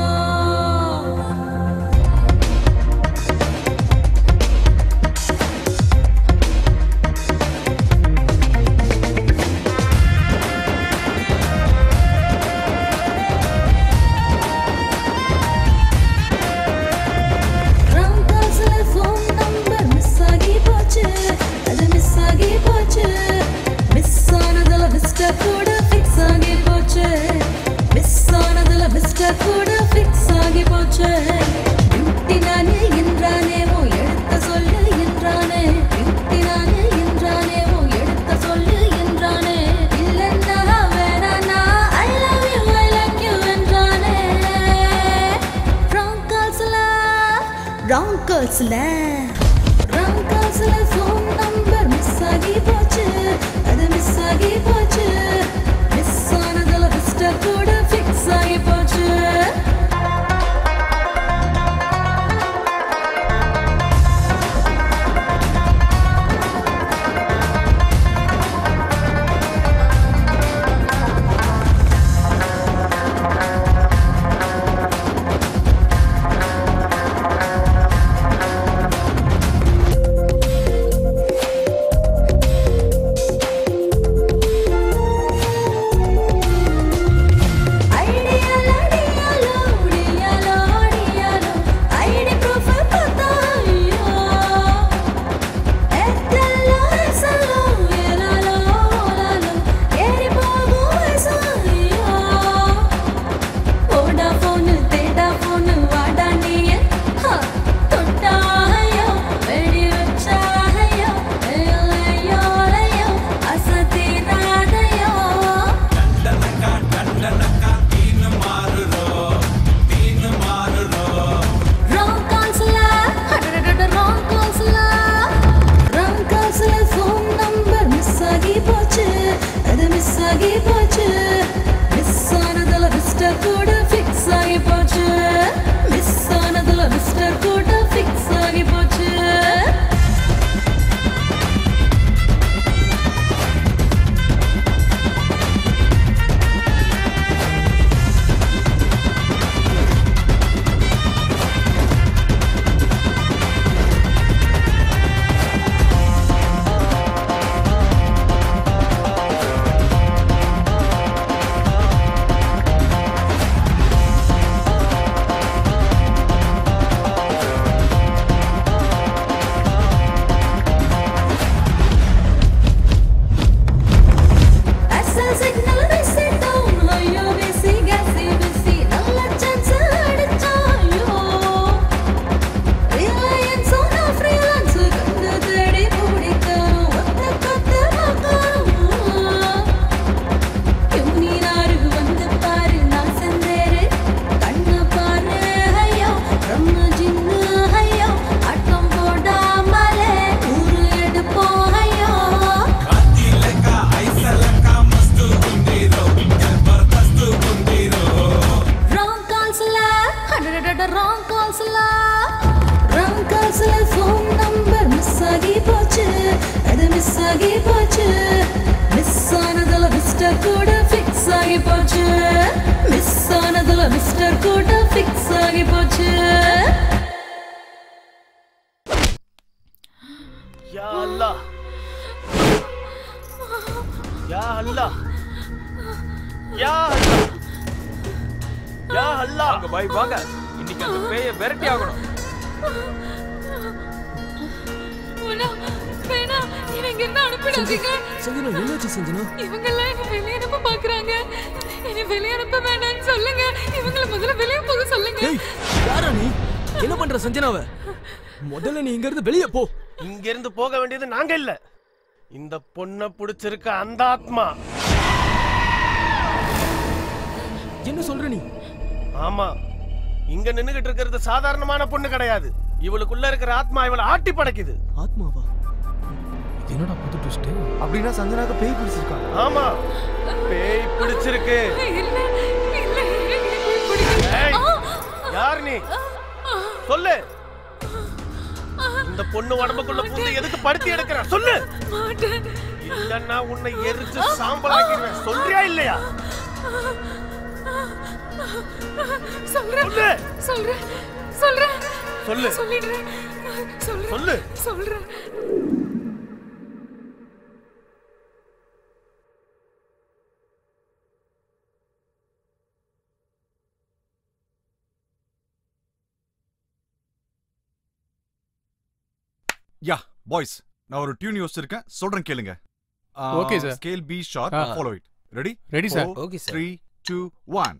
ரவுண்டாஸ்ல ஃபோன் நம்பர் மிஸ் ஆகி போச்சு அது மிஸ் ஆகி போச்சு மிஸ் ஆனதுல மிஸ்டர் கூட ஃபிக்ஸ் ஆகி போச்சு மிஸ் ஆனதுல மிஸ்டர் கூட ஃபிக்ஸ் ஆகி போச்சு விட்டினானே என்றானே ஓ எடுத்த சொல்லு என்றானே விட்டினானே என்றானே ஓ எடுத்த சொல்லு என்றானே இல்லன்னா வேணானா I love you I like you என்றானே ராங் கால்ஸ்ல ராங் கால்ஸ்ல ராங் கால்ஸ்ல ஃபோன் நம்பர் மிஸ் ஆகி போச்சு அது மிஸ் ஆகி போச்சு மிஸ் ஆனதுல மிஸ்டர் கூட ஃபிக்ஸ் ஆகி போச்சு ஆகி போச்சு மிஸ் ஆனதுல மிஸ்டர் கூட ஃபிக்ஸ் ஆகி போச்சு மிஸ் ஆனதுல மிஸ்டர் கூட ஃபிக்ஸ் ஆகி போச்சு யா அல்லாஹ் யா அல்லாஹ் யா அல்லாஹ் யா அல்லாஹ் வாங்க பாய் வாங்க இன்னைக்கு அந்த பேய விரட்டி ஆகணும் வேணா வேணா என்ன இங்க இருந்து அனுப்பிடாதீங்க சஞ்சனா என்னாச்சு சஞ்சனா இவங்க எல்லாம் என்ன வெளியே அனுப்ப பாக்குறாங்க என்ன வெளியே அனுப்ப வேண்டாம்னு சொல்லுங்க இவங்கள முதல்ல வெளியே போக சொல்லுங்க ஏய் யாரா நீ என்ன பண்ற சஞ்சனாவ முதல்ல நீ இங்க இருந்து வெளியே போ இங்க இருந்து போக வேண்டியது நாங்க இல்ல இந்த பொண்ண புடிச்சிருக்க அந்த ஆத்மா என்ன சொல்ற நீ ஆமா இங்க நின்னுகிட்டு இருக்கிறது சாதாரணமான பொண்ணு கிடையாது இவளுக்குள்ள இருக்கிற ஆத்மா இவளை ஆட்டி படைக்குது ஆத்மாவா என்னடா புது ட்விஸ்ட் அப்படின்னா சஞ்சனாக்கு பேய் பிடிச்சிருக்கா ஆமா பேய் பிடிச்சிருக்கு இல்ல இல்ல எனக்கு பிடிக்கல. ஏய், ஆ! யார் நீ சொல்லு இந்த பொண்ணு உடம்புக்குள்ள பூந்து எதுக்கு படுத்தி எடுக்கிற சொல்லு மாட்டேன் இல்லன்னா உன்னை எரிச்சு சாம்பலாக்கிடுவேன் சொல்றியா இல்லையா சொல்றேன் சொல்லு. சொல்றேன் சொல்றேன் சொல்லு. சொல்லிடுறேன் சொல்றேன் சொல்லு. சொல்றேன் யா பாய்ஸ் நான் ஒரு டியூன் யோசிச்சிருக்கேன் சொல்றேன் கேளுங்க Okay, sir. Scale B sharp ஆ. Follow it ready Ready, sir. Okay, sir. Three two one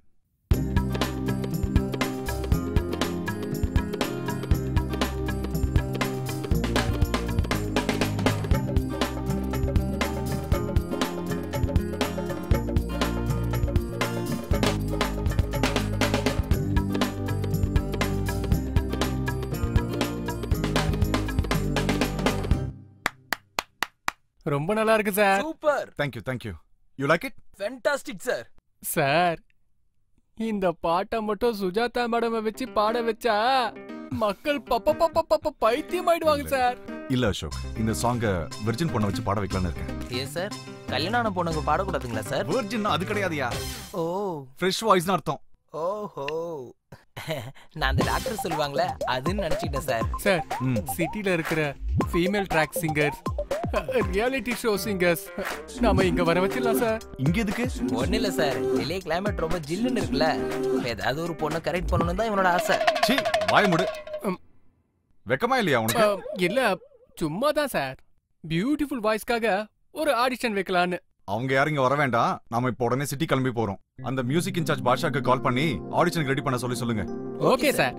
ரொம்ப நல்லா இருக்கு sir super thank you thank you you like it fantastic sir sir இந்த பாட்டை மட்டும் சுஜாதா மேடமை வச்சு பாட வச்சா மக்கள் பப்ப பப்ப பப்ப பைத்தியம் ஆயிடுவாங்க சார் இல்ல அசோக் இந்த சாங்க விர்ஜின் பொண்ணை வச்சு பாட வைக்கலாம்னு இருக்கேன் ஏன் சார் கல்யாணம் ஆன பொண்ணுங்க பாடக்கூடாதுங்களா சார் விர்ஜின் அது கிடையாதுயா ஓ ஃப்ரெஷ் வாய்ஸ்னு அர்த்தம் ஓஹோ நான் அந்த டாக்டர் சொல்லுவாங்களே அதுன்னு நினைச்சிட்டேன் சார் சார் ம். சிட்டில இருக்கிற female track singers reality show singers நாம இங்க வர வச்சிடலாம் சார் இங்க எதுக்கு ஒன்றும் இல்லை சார் வெளியே கிளைமேட் ரொம்ப ஜில்லுன்னு இருக்குல்ல ஏதாவது ஒரு பொண்ணை கரெக்ட் பண்ணணும் தான் இவனோட ஆசை சீ வாய முடு வெக்கமா இல்லையா உனக்கு அஹ், இல்ல சும்மா தான் சார் பியூட்டிஃபுல் வாய்ஸ்க்காக ஒரு ஆடிஷன் வைக்கலான்னு அவங்க யாரும் இங்க வர வேண்டாம் நாம இப்போ உடனே சிட்டி கிளம்பி போறோம் அந்த மியூசிக் இன்சார்ஜ் பாஷாக்கு கால் பண்ணி ஆடிஷனுக்கு ரெடி பண்ண சொல்லி சொல்லுங்க ஓகே சார்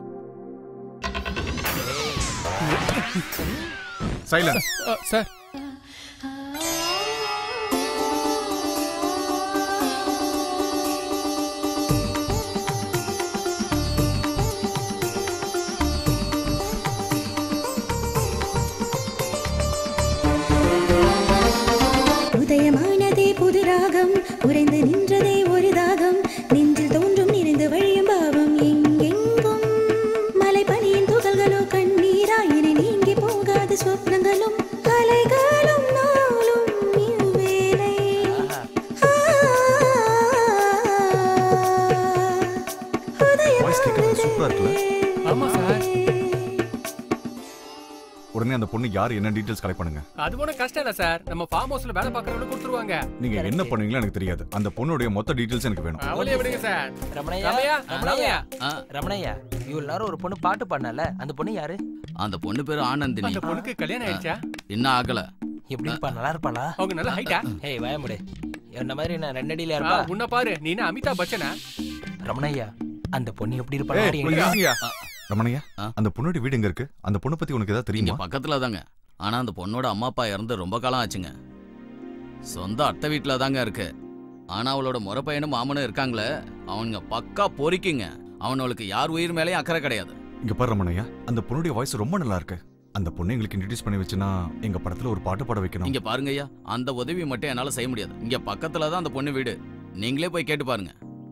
சைலன்ஸ் சார் உதயமானதே புது ராகம் உறைந்து நின்றதே ஒரு தாகம் நெஞ்சில் தோன்றும் நிறைந்து வழியும் பாவம் எங்கெங்கும் மலைப்பனியின் துகள்களோ கண்ணீராயினை நீங்கி போகாத சொப்னங்களும் கலைகளும் நாளும் இவ்வேளை வாய்ஸ் கேட்கறது சூப்பரா இருக்குல்ல ஆமா சார் உடனே அந்த பொண்ணு யார் என்ன டீடைல்ஸ் கலெக்ட் பண்ணுங்க அது ஒன்றும் கஷ்டம் இல்ல சார் நம்ம ஃபார்ம் ஹவுஸ்ல வேலை பார்க்கறவங்க கொடுத்துருவாங்க நீங்க என்ன பண்ணுவீங்களோ எனக்கு தெரியாது அந்த பொண்ணுடைய மொத்த டீடைல்ஸ் எனக்கு வேணும் அவளையே விடுங்க சார் ரமணையா ரமணையா, ரமணையா ரமணையா இவ்வளவு நேரம் ஒரு பொண்ணு பாட்டு பாடினால அந்த பொண்ணு யாரு அந்த பொண்ணு பேரு ஆனந்தினி அந்த பொண்ணுக்கு கல்யாணம் ஆயிடுச்சா இன்னும் ஆகல எப்படி இருப்பா நல்லா இருப்பாளா அவங்க நல்ல ஹைட்டா ஏய் வாய முடி என்ன மாதிரி நான் ரெண்டடியில ஆ, இருப்பா உன்னை பாரு நீ என்ன அமிதாப் பச்சனா ரமணையா அந்த பொண்ணு எப்படி ஏய், இருப்பா கொஞ்சம் இருங்கய்யா. ரமணையா அந்த பொண்ணோட வீடு எங்க இருக்கு அந்த பொண்ணை பத்தி உனக்கு ஏதாவது இங்க தெரியுமா பக்கத்துல தாங்க ஆனா அந்த பொண்ணோட அம்மா அப்பா இறந்து ரொம்ப காலம் ஆச்சுங்க சொந்த அத்தை வீட்டுல தாங்க இருக்கு ஆனா அவளோட முறை பையனும் மாமனும் இருக்காங்களே அவனுங்க பக்கா பொறிக்குங்க அவனுக்கு யார் உயிர் மேலேயும் அக்கறை கிடையாது இங்க பாரு ரமணையா அந்த பொண்ணுடைய வாய்ஸ் ரொம்ப நல்லா இருக்கு அந்த பொண்ணை எங்களுக்கு இன்ட்ரடியூஸ் பண்ணி வச்சுனா எங்க படத்துல ஒரு பாட்டு பாட வைக்கணும் இங்க பாருங்க ஐயா அந்த உதவி மட்டும் என்னால செய்ய முடியாது இங்க பக்கத்துல தான் அந்த பொண்ணு வீடு நீங்களே போய் கேட்டு பாருங்க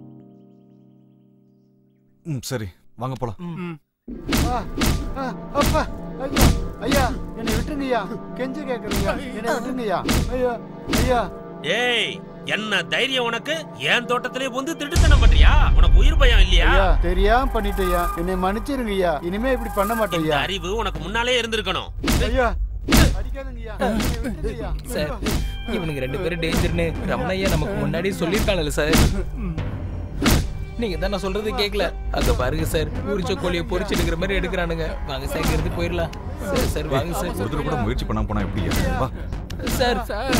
ம் சரி வாங்க போலாம் ஆ, ஆ, அப்பா ஐயா ஐயா என்னை விட்டு விட்டுருங்கய்யா கெஞ்ச கேக்குறீங்க என்ன விட்டுருங்கய்யா ஐயா ஐயா ஏய் என்ன தைரியம் உனக்கு என் தோட்டத்திலே வந்து திருட்டுத்தனம் பண்றியா உனக்கு உயிர் பயம் இல்லையா ஐயா தெரியாம பண்ணிட்டேயா என்னை மன்னிச்சிருங்கய்யா இனிமே இப்படி பண்ண இந்த மாட்டேயா அறிவு உனக்கு முன்னாலே இருந்திருக்கணும் ஐயா அடிக்காதுங்கய்யா என்னை விட்டுருங்கய்யா சார் இவனுங்க ரெண்டு பேரும் டேஞ்சர்னு ரமணையா நமக்கு முன்னாடியே சொல்லியிருக்காங்கல்ல சார் நீங்க தான் நான் சொல்றது கேட்கல அங்க பாருங்க சார் உரிச்ச கோழியை பொரிச்சு எடுக்கிற மாதிரி எடுக்கிறானுங்க வாங்க சார் இங்க இருந்து போயிடலாம் சார் சார் வாங்க சார் ஒரு தடவை கூட முயற்சி பண்ணாம போனா எப்படி வா சார் சார்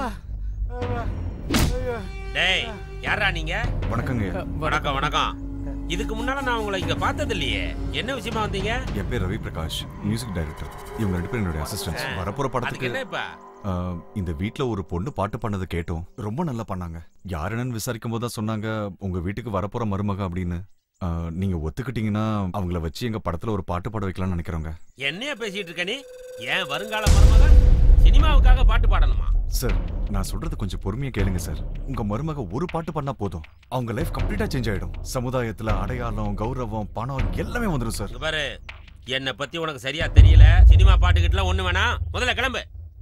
டேய் யாரா நீங்க வணக்கங்க வணக்கம் வணக்கம் இதுக்கு முன்னால நான் உங்களை இங்க பார்த்தது இல்லையே என்ன விஷயமா வந்தீங்க என் பேர் ரவி பிரகாஷ் மியூசிக் டைரக்டர் இவங்க ரெண்டு பேரும் என்னுடைய அசிஸ்டன்ஸ் வரப்போற அதுக்கு படத்துக்கு என்ன இப்ப ஆஹ், இந்த வீட்ல ஒரு பொண்ணு பாட்டு பண்ணதை கேட்டோம் ரொம்ப நல்லா பண்ணாங்க யாருன்னு விசாரிக்கும் போது தான் சொன்னாங்க உங்க வீட்டுக்கு வரப்போற மருமக அப்படின்னு ஆஹ், நீங்க ஒத்துக்கிட்டீங்கன்னா அவங்கள வச்சு எங்க படத்துல ஒரு பாட்டு பாட வைக்கலாம்னு நினைக்கிறோங்க என்னைய பேசிட்டு இருக்க நீ ஏன் வருங்கால மருமக சினிமாவுக்காக பாட்டு பாடணுமா சார் நான் சொல்றது கொஞ்சம் பொறுமையா கேளுங்க சார் உங்க மருமக ஒரு பாட்டு பண்ணா போதும் அவங்க லைஃப் கம்ப்ளீட்டா சேஞ்ச் ஆயிடும் சமுதாயத்துல அடையாளம் கௌரவம் பணம் எல்லாமே வந்துடும் சார் இங்க பாரு என்னை பத்தி உனக்கு சரியா தெரியல சினிமா பாட்டுக்கிட்டலாம் ஒண்ணு வேணாம் முதல்ல கிளம்பு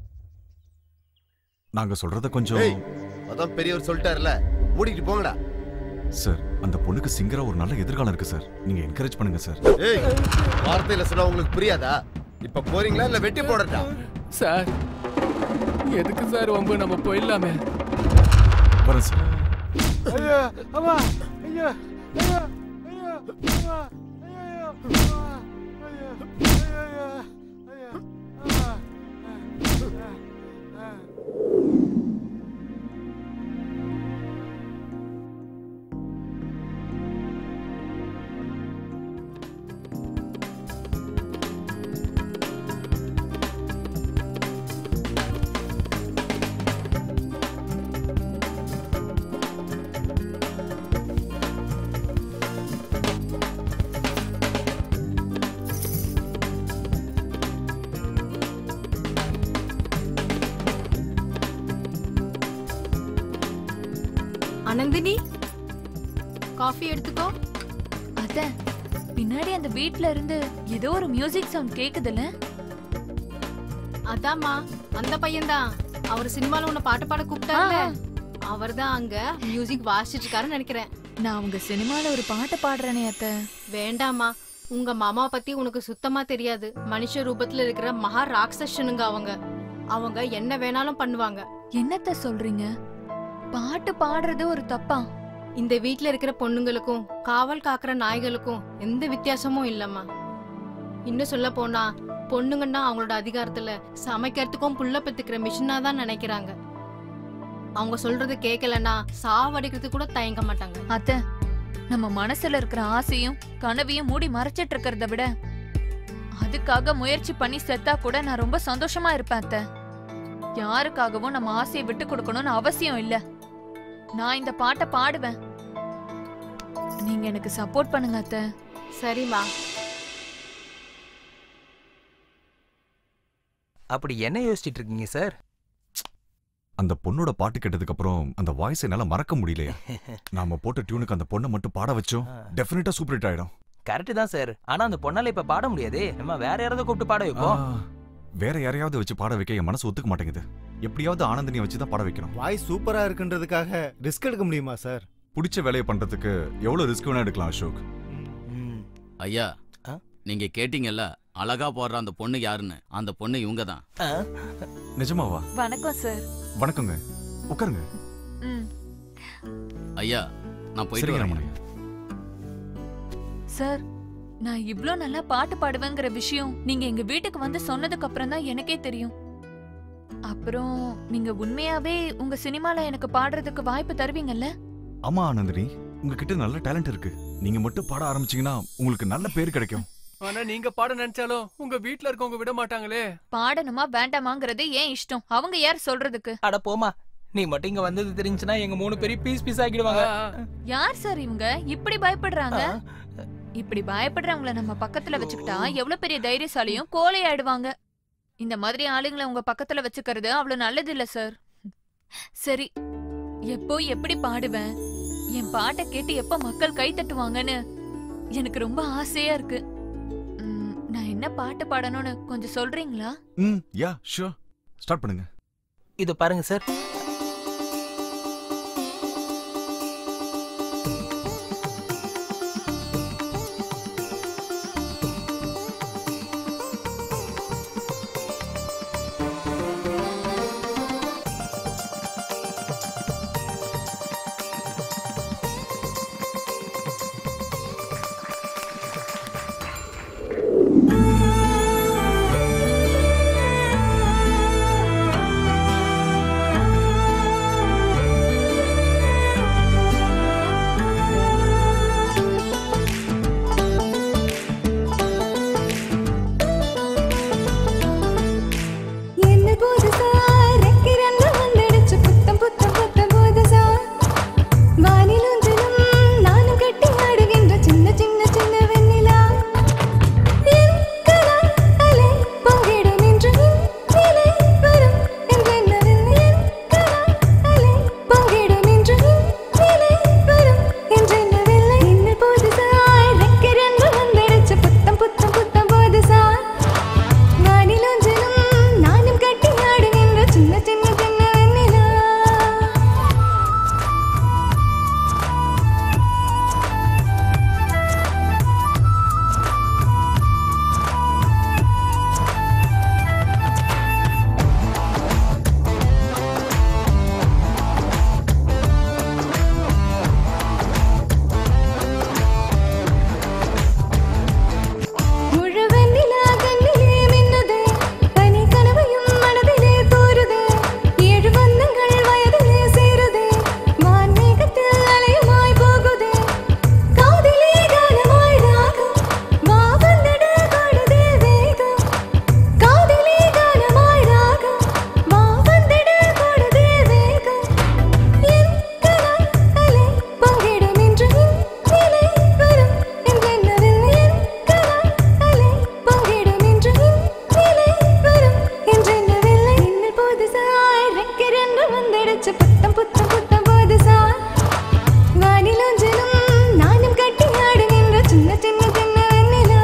நாங்க சொல்றத கொஞ்சம் ஏய் அதான் பெரியவர் சொல்லிட்டாருல மூடிட்டு போங்கடா சார் அந்த பொண்ணுக்கு சிங்கரா ஒரு நல்ல எதிர்காலம் இருக்கு சார் நீங்க என்கரேஜ் பண்ணுங்க சார் ஏய் வார்த்தையில சொன்னா உங்களுக்கு புரியாதா இப்ப போறீங்களா இல்ல வெட்டி போடட்டா சார் எதுக்கு சார் வம்பு நம்ம போயிடலாமே வரேன் சார் ஐயா அம்மா ஐயா ஐயா ஐயா அம்மா ஐயா அம்மா ஐயா ஐயா ஐயா அம்மா அனந்தினி காஃபி எடுத்துக்கோ அத்த பின்னாடி அந்த வீட்ல இருந்து ஏதோ ஒரு மியூசிக் சவுண்ட் கேக்குதுல்ல அதாம்மா அந்த பையன்தான் அவர் சினிமால உன்னை பாட்டு பாட கூப்பிட்டாருல அவர்தான் அங்க மியூசிக் வாசிச்சிட்டு இருக்காருன்னு நினைக்கிறேன் நான் உங்க சினிமால ஒரு பாட்டு பாடுறேனே அத்த வேண்டாம்மா உங்க மாமா பத்தி உனக்கு சுத்தமா தெரியாது மனுஷ ரூபத்துல இருக்கிற மகா ராட்சசனுங்க அவங்க அவங்க என்ன வேணாலும் பண்ணுவாங்க என்னத்த சொல்றீங்க பாட்டு பாடுறது ஒரு தப்பா இந்த வீட்ல இருக்கிற பொண்ணுங்களுக்கும் காவல் காக்குற நாய்களுக்கும் எந்த வித்தியாசமும் இல்லம்மா இன்னும் சொல்ல போனா பொண்ணுங்கன்னா அவங்களோட அதிகாரத்துல சமைக்கிறதுக்கும் புள்ள பெத்துக்கிற மிஷினா தான் நினைக்கிறாங்க அவங்க சொல்றது கேட்கலன்னா சாவடிக்கிறதுக்கு கூட தயங்க மாட்டாங்க அத்த நம்ம மனசுல இருக்கிற ஆசையும் கனவையும் மூடி மறைச்சிட்டு இருக்கிறத விட அதுக்காக முயற்சி பண்ணி செத்தா கூட நான் ரொம்ப சந்தோஷமா இருப்பேன் அத்த யாருக்காகவும் நம்ம ஆசையை விட்டு கொடுக்கணும்னு அவசியம் இல்ல நான் இந்த பாட்டை பாடுவேன் நீங்க எனக்கு சப்போர்ட் பண்ணுங்க அத்த சரிம்மா அப்படி என்ன யோசிச்சிட்டு இருக்கீங்க சார் அந்த பொண்ணோட பாட்டு கேட்டதுக்கு அப்புறம் அந்த வாய்ஸ் என்னால மறக்க முடியலையா நாம போட்ட டியூனுக்கு அந்த பொண்ணை மட்டும் பாட வச்சோம் டெஃபினட்டா சூப்பர் ஹிட் ஆயிடும் கரெக்ட் தான் சார் ஆனா அந்த பொண்ணால இப்ப பாட முடியாதே நம்ம வேற யாராவது கூப்பிட்டு பாட வைப்போம் வேற யாரையாவது வச்சு பாட வைக்க என் மனசு ஒத்துக்க மாட்டேங்குது எப்படியாவது ஆனந்தினியை வச்சு தான் பாட வைக்கணும் வாய்ஸ் சூப்பரா இருக்குன்றதுக்காக ரிஸ்க் எடுக்க முடியுமா சார் பிடிச்ச வேலையை பண்றதுக்கு எவ்வளவு ரிஸ்க் வேணா எடுக்கலாம் அசோக் ஐயா நீங்க கேட்டீங்கல்ல அழகா போடுற அந்த பொண்ணு யாருன்னு அந்த பொண்ணு இவங்க தான் நிஜமாவா வணக்கம் சார் வணக்கங்க உட்காருங்க ம் ஐயா நான் போயிட்டு சரிங்க வரேன் ரமணி. சார் நான் இவ்ளோ நல்லா பாட்டு பாடுவேங்கிற விஷயம் நீங்க எங்க வீட்டுக்கு வந்து சொன்னதுக்கு அப்புறம் தான் எனக்கே தெரியும் அப்புறம் நீங்க உண்மையாவே உங்க சினிமால எனக்கு பாடுறதுக்கு வாய்ப்பு தருவீங்கல்ல ஆமா ஆனந்தினி உங்ககிட்ட நல்ல டேலண்ட் இருக்கு நீங்க மட்டும் பாட ஆரம்பிச்சீங்கன்னா உங்களுக்கு நல்ல பேர் கிடைக்கும் ஆனா நீங்க பாட நினைச்சாலும் உங்க வீட்ல இருக்கவங்க விட மாட்டாங்களே பாடணுமா வேண்டாமாங்கிறது ஏன் இஷ்டம் அவங்க யார் சொல்றதுக்கு அட போமா நீ மட்டும் இங்க வந்தது தெரிஞ்சுன்னா எங்க மூணு பேரும் பீஸ் பீஸ் ஆக்கிடுவாங்க யார் சார் இவங்க இப்படி பயப்படுறாங்க இப்படி பயப்படுறவங்கள நம்ம பக்கத்துல வச்சுக்கிட்டா எவ்வளவு பெரிய தைரியசாலியும் கோலை ஆயிடுவாங்க இந்த மாதிரி ஆளுங்களை உங்க பக்கத்துல வச்சுக்கிறது அவ்வளவு நல்லது இல்ல சார் சரி எப்போ எப்படி பாடுவேன் என் பாட்டை கேட்டு எப்ப மக்கள் கை தட்டுவாங்கன்னு எனக்கு ரொம்ப ஆசையா இருக்கு ம், நான் என்ன பாட்டு பாடணும்னு கொஞ்சம் சொல்றீங்களா ம் யா ஷூர் ஸ்டார்ட் பண்ணுங்க இதை பாருங்க சார் என்ன புதுசா ரெக்கிறன்னு வந்துடுச்சு புத்தம் புத்தம் புத்தம் புதுசா வானிலொன்றிலும் நானும் கட்டி ஆடுகின்ற சின்ன சின்ன சின்ன வெண்ணிலா என் கலா அலை பொங்கிடும் என்று நிலை வரும் என்றென்னவில்லை என் கலா அலை பொங்கிடும் என்று நிலை வரும் என்றென்னவில்லை என்ன புதுசா ரெக்கிறன்னு வந்துடுச்சு புத்தம் புத்தம் புத்தம் புதுசா வானிலொன்றிலும் நானும் கட்டி ஆடுகின்ற சின்ன சின்ன சின்ன வெண்ணிலா முழு வெண்ணிலா கண்ணிலே மின்னுதே பனி கனவையும் மனதிலே தோறுதே ஏழு வண்ணங்கள் வயதிலே சேருதே வான்மேகத்தில் அலையுமாய் போகுதே காதிலே கானமாய் ராகம் வா வந்திட காடுதே வேகம் காதிலே கானமாய் ராகம் வா வந்திட காடுதே வேகம் என் கலா அலை பொங்கிடும் என்று நிலை வரும் என்றென்னவில்லை என் கலா அலை பொங்கிடும் என்று நிலை வரும் என்றென்னவில்லை இன்னும் புதுசாய் ரெக்கிறென்று வந்துடுச்சு புத்தம் புத்தம் புத்தம் புதுசா வானிலொன்றிலும் நானும் கட்டி ஆடுகின்ற சின்ன சின்ன சின்ன வெண்ணிலா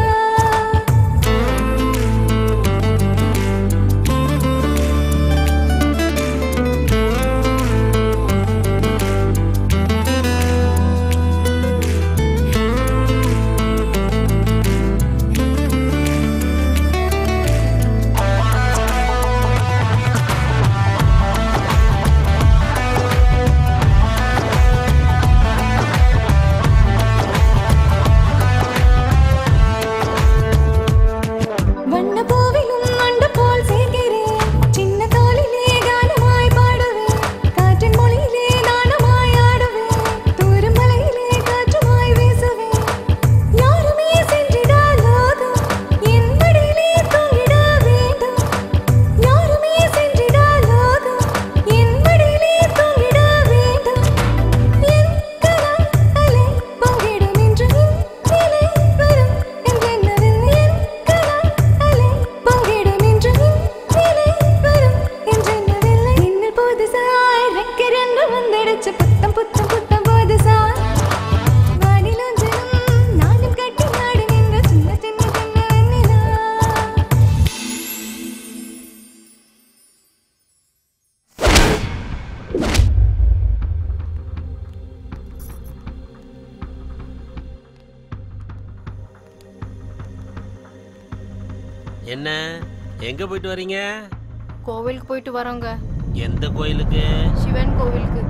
வண்ண பூவிலும் அண்டு போல் சேர்க்கிறேன் சின்ன தோளிலே கானமாய் பாடுவேன் காற்றின் மொழியிலே நாணமாய் ஆடுவேன் தூரும் மலையிலே காற்றுமாய் வீசுவேன் யாருமே சென்றிடா லோகம் என் மடியிலே தூங்கிட வேண்டும் யாருமே சென்றிடா லோகம் என் மடியிலே தூங்கிட வேண்டும் என் கலா அலை பொங்கிடும் என்று நிலை வரும் என்றென்னவில்லை என் கலா அலை பொங்கிடும் என்று நிலை வரும் என்றென்னவில்லை இன்னும் புதுசாய் ரெக்கிறென்று வந்துடுச்சு புத்தம் புத்தம் புத்தம் புதுசா வானிலொன்றிலும் நானும் கட்டி ஆடுகின்ற சின்ன சின்ன சின்ன வெண்ணிலா என்ன எங்க போயிட்டு வர்றீங்க கோவிலுக்கு போயிட்டு வரோங்க எந்த கோயிலுக்கு சிவன் கோவிலுக்கு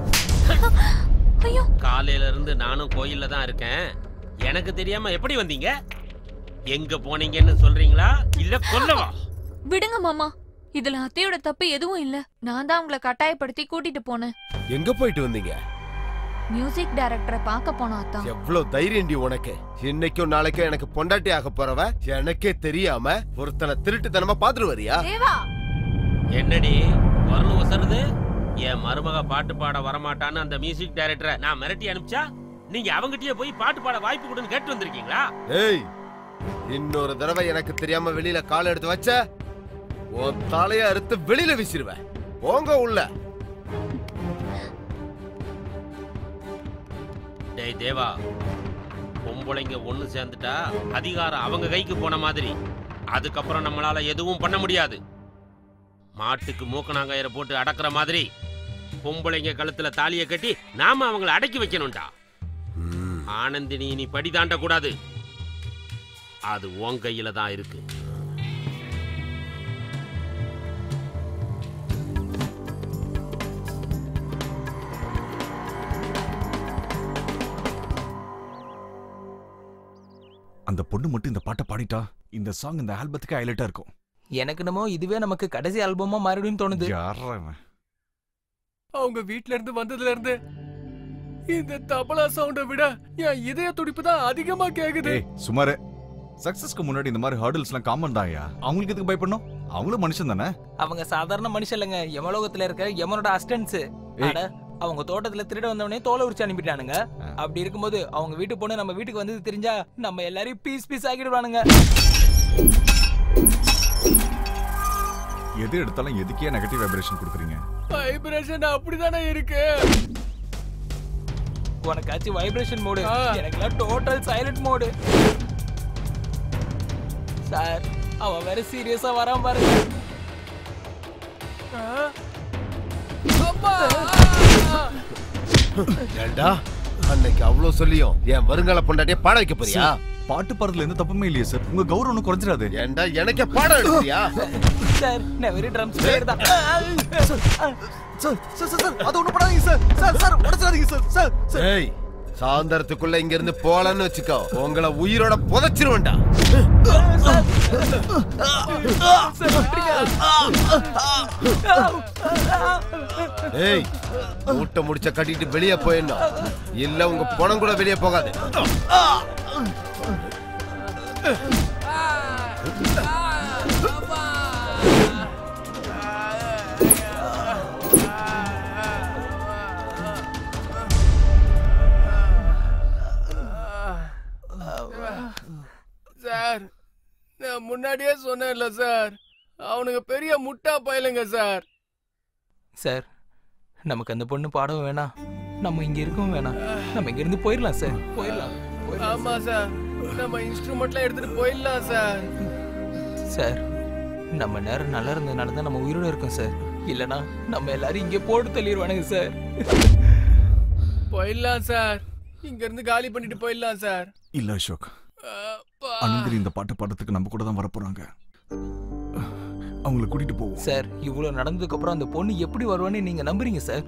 ஐயோ காலையில இருந்து நானும் கோயில்ல தான் இருக்கேன் எனக்கு தெரியாம எப்படி வந்தீங்க எங்க போனீங்கன்னு சொல்றீங்களா இல்ல கொல்லவா விடுங்க மாமா இதுல அத்தையோட தப்பு எதுவும் இல்ல நான் தான் உங்களை கட்டாயப்படுத்தி கூட்டிட்டு போனேன் எங்க போயிட்டு வந்தீங்க மியூசிக் டைரக்டரை பார்க்க போனோம் அத்தா எவ்வளவு தைரியம்டி உனக்கு இன்னைக்கும் நாளைக்கும் எனக்கு பொண்டாட்டி ஆக போறவ எனக்கே தெரியாம ஒருத்தனை திருட்டுத்தனமா பாத்துட்டு வரியா தேவா என்னடி வரல உசருது என் மருமக பாட்டு பாட வரமாட்டான்னு அந்த மியூசிக் டைரக்டரை நான் மிரட்டி அனுப்பிச்சா நீங்க அவங்கிட்டயே போய் பாட்டு பாட வாய்ப்பு கொடுன்னு கேட்டு வந்திருக்கீங்களா ஏய் இன்னொரு தடவை எனக்கு தெரியாம வெளியில கால் எடுத்து வச்ச உன் தலைய அறுத்து வெளியில வீசிடுவேன் போங்க உள்ள டேய் தேவா பொம்பளைங்க ஒண்ணு சேர்ந்துட்டா அதிகாரம் அவங்க கைக்கு போன மாதிரி அதுக்கப்புறம் நம்மளால எதுவும் பண்ண முடியாது மாட்டுக்கு மூக்கணாங்கயிறை போட்டு அடக்குற மாதிரி பொம்பளைங்க கழுத்துல தாலியை கட்டி நாம அவங்கள அடக்கி வைக்கணும்டா ஆனந்தினி நீ படி தாண்ட கூடாது அது உன் கையில தான் இருக்கு அந்த பொண்ணு மட்டும் இந்த பாட்டை பாடிட்டா இந்த சாங் இந்த ஆல்பத்துக்கு ஹைலைட்டா இருக்கும் எனக்கு என்னமோ இதுவே நமக்கு கடைசி ஆல்பமா மாறிடும் தோணுது யாரா இவன்? அவங்க வீட்ல இருந்து வந்ததுல இருந்து இந்த தபலா சவுண்ட விட என் இதய துடிப்பு தான் அதிகமா கேக்குது ஏய் சுமாரு சக்சஸ்க்கு முன்னாடி இந்த மாதிரி ஹர்டில்ஸ்லாம் காமன் தான்யா அவங்களுக்கு எதுக்கு பயப்படணும் அவங்களும் மனுஷன் தானே அவங்க சாதாரண மனுஷன் இல்லைங்க யமலோகத்துல இருக்க யமனோட அஸ்டன்ஸ் அட அவங்க தோட்டத்துல திருட வந்தவனே தோலை உரிச்சு அனுப்பிட்டானுங்க அப்படி இருக்கும்போது அவங்க வீட்டு பொண்ணு நம்ம வீட்டுக்கு வந்தது தெரிஞ்சா நம்ம எல்லாரையும் பீஸ் பீஸ் ஆக்கிடுவானுங்க எது எடுத்தாலும் எதுக்கே நெகட்டிவ் வைப்ரேஷன் கொடுக்குறீங்க வைப்ரேஷன் அப்படிதானே இருக்கு உனக்காச்சும் வைப்ரேஷன் மோடு எனக்குலாம் டோட்டல் சைலண்ட் மோடு சார் அவன் வேற சீரியஸா வரான் பாருங்க ஏண்டா அன்னைக்கு அவ்வளவு சொல்லியும் என் வருங்கால பொண்டாட்டிய பாட வைக்க போறியா பாட்டு பாடுறதுல எந்த தப்புமே இல்லையே சார் உங்க கௌரவம் ஒன்றும் குறைஞ்சிடாது ஏண்டா எனக்கே பாடம் எடுக்கிறியா சார் நான் வெறும் ட்ரம்ஸ் பிளேயர் தான் சார் சார் சார் சார் அது ஒண்ணு பண்ணாதீங்க சார் சார் சார் உடைச்சாதீங்க சார் சார் சார் ஏய் சாயந்தரத்துக்குள்ள இங்க இருந்து போலன்னு வச்சுக்கோ உங்களை உயிரோட புதைச்சிருவேன்டா ஏய் மூட்டை முடிச்ச கட்டிட்டு வெளியே போயிடணும் இல்ல உங்க பணம் கூட வெளியே போகாது சார் நான் முன்னாடியே சொன்னேன்ல சார் அவனுங்க பெரிய முட்டா பயலுங்க சார் சார் நமக்கு அந்த பொண்ணு பாடவும் வேணாம் நம்ம இங்க இருக்கவும் வேணாம் நம்ம இங்க இருந்து போயிடலாம் சார் போயிடலாம் போயிடலாம் ஆமா சார் நம்ம இன்ஸ்ட்ருமெண்ட்லாம் எடுத்துட்டு போயிடலாம் சார் சார் நம்ம நேரம் நல்லா இருந்ததுனால தான் நம்ம உயிரோட இருக்கோம் சார் இல்லனா நம்ம எல்லாரும் இங்கே போட்டு தள்ளிடுவானுங்க சார் போயிடலாம் சார் இங்க இருந்து காலி பண்ணிட்டு போயிடலாம் சார் இல்ல அசோக் அனந்திரி இந்த பாட்டு பாடுறதுக்கு நம்ம கூட தான் வரப்போறாங்க அவங்கள கூட்டிட்டு போவோம் சார் இவ்வளவு நடந்ததுக்கு அப்புறம் அந்த பொண்ணு எப்படி வருவான்னு நீங்க நம்புறீங்க சார்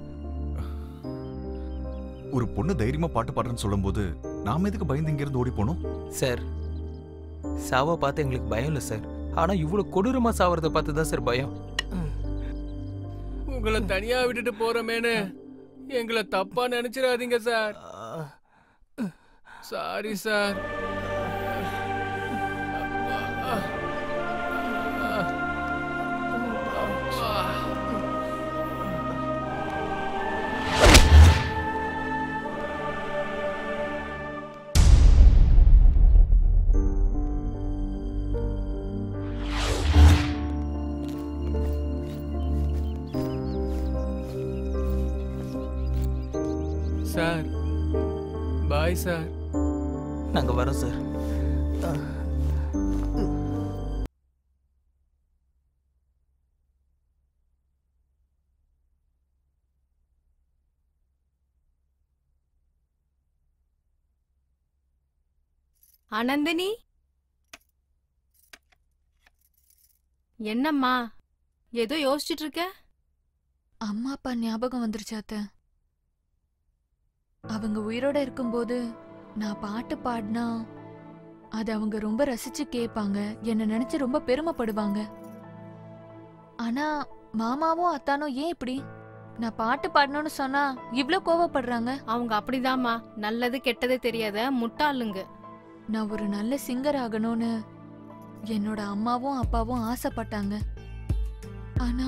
ஒரு பொண்ணு தைரியமா பாட்டு பாடுறேன்னு சொல்லும்போது நாம எதுக்கு பயந்து இங்க இருந்து ஓடி போனோம் சார் சாவை பார்த்து எங்களுக்கு பயம் இல்லை சார் ஆனா இவ்வளவு கொடூரமா சாவறத பார்த்து தான் சார் பயம் உங்களை தனியா விட்டுட்டு போறமேனு எங்களை தப்பா நினைச்சிடாதீங்க sir sorry sir sir bye sir நாங்க வரோம் சார் அனந்தினி என்னம்மா ஏதோ யோசிச்சுட்டு இருக்க அம்மா அப்பா ஞாபகம் வந்துருச்சு அத்தை அவங்க உயிரோட இருக்கும்போது நான் பாட்டு பாடினா அது அவங்க ரொம்ப ரசிச்சு கேட்பாங்க என்ன நினைச்சு ரொம்ப பெருமைப்படுவாங்க ஆனா மாமாவும் அத்தானும் ஏன் இப்படி நான் பாட்டு பாடணும்னு சொன்னா இவ்ளோ கோவப்படுறாங்க அவங்க அப்படிதாம்மா நல்லது கெட்டது தெரியாத முட்டாளுங்க நான் ஒரு நல்ல சிங்கர் ஆகணும்னு என்னோட அம்மாவும் அப்பாவும் ஆசைப்பட்டாங்க ஆனா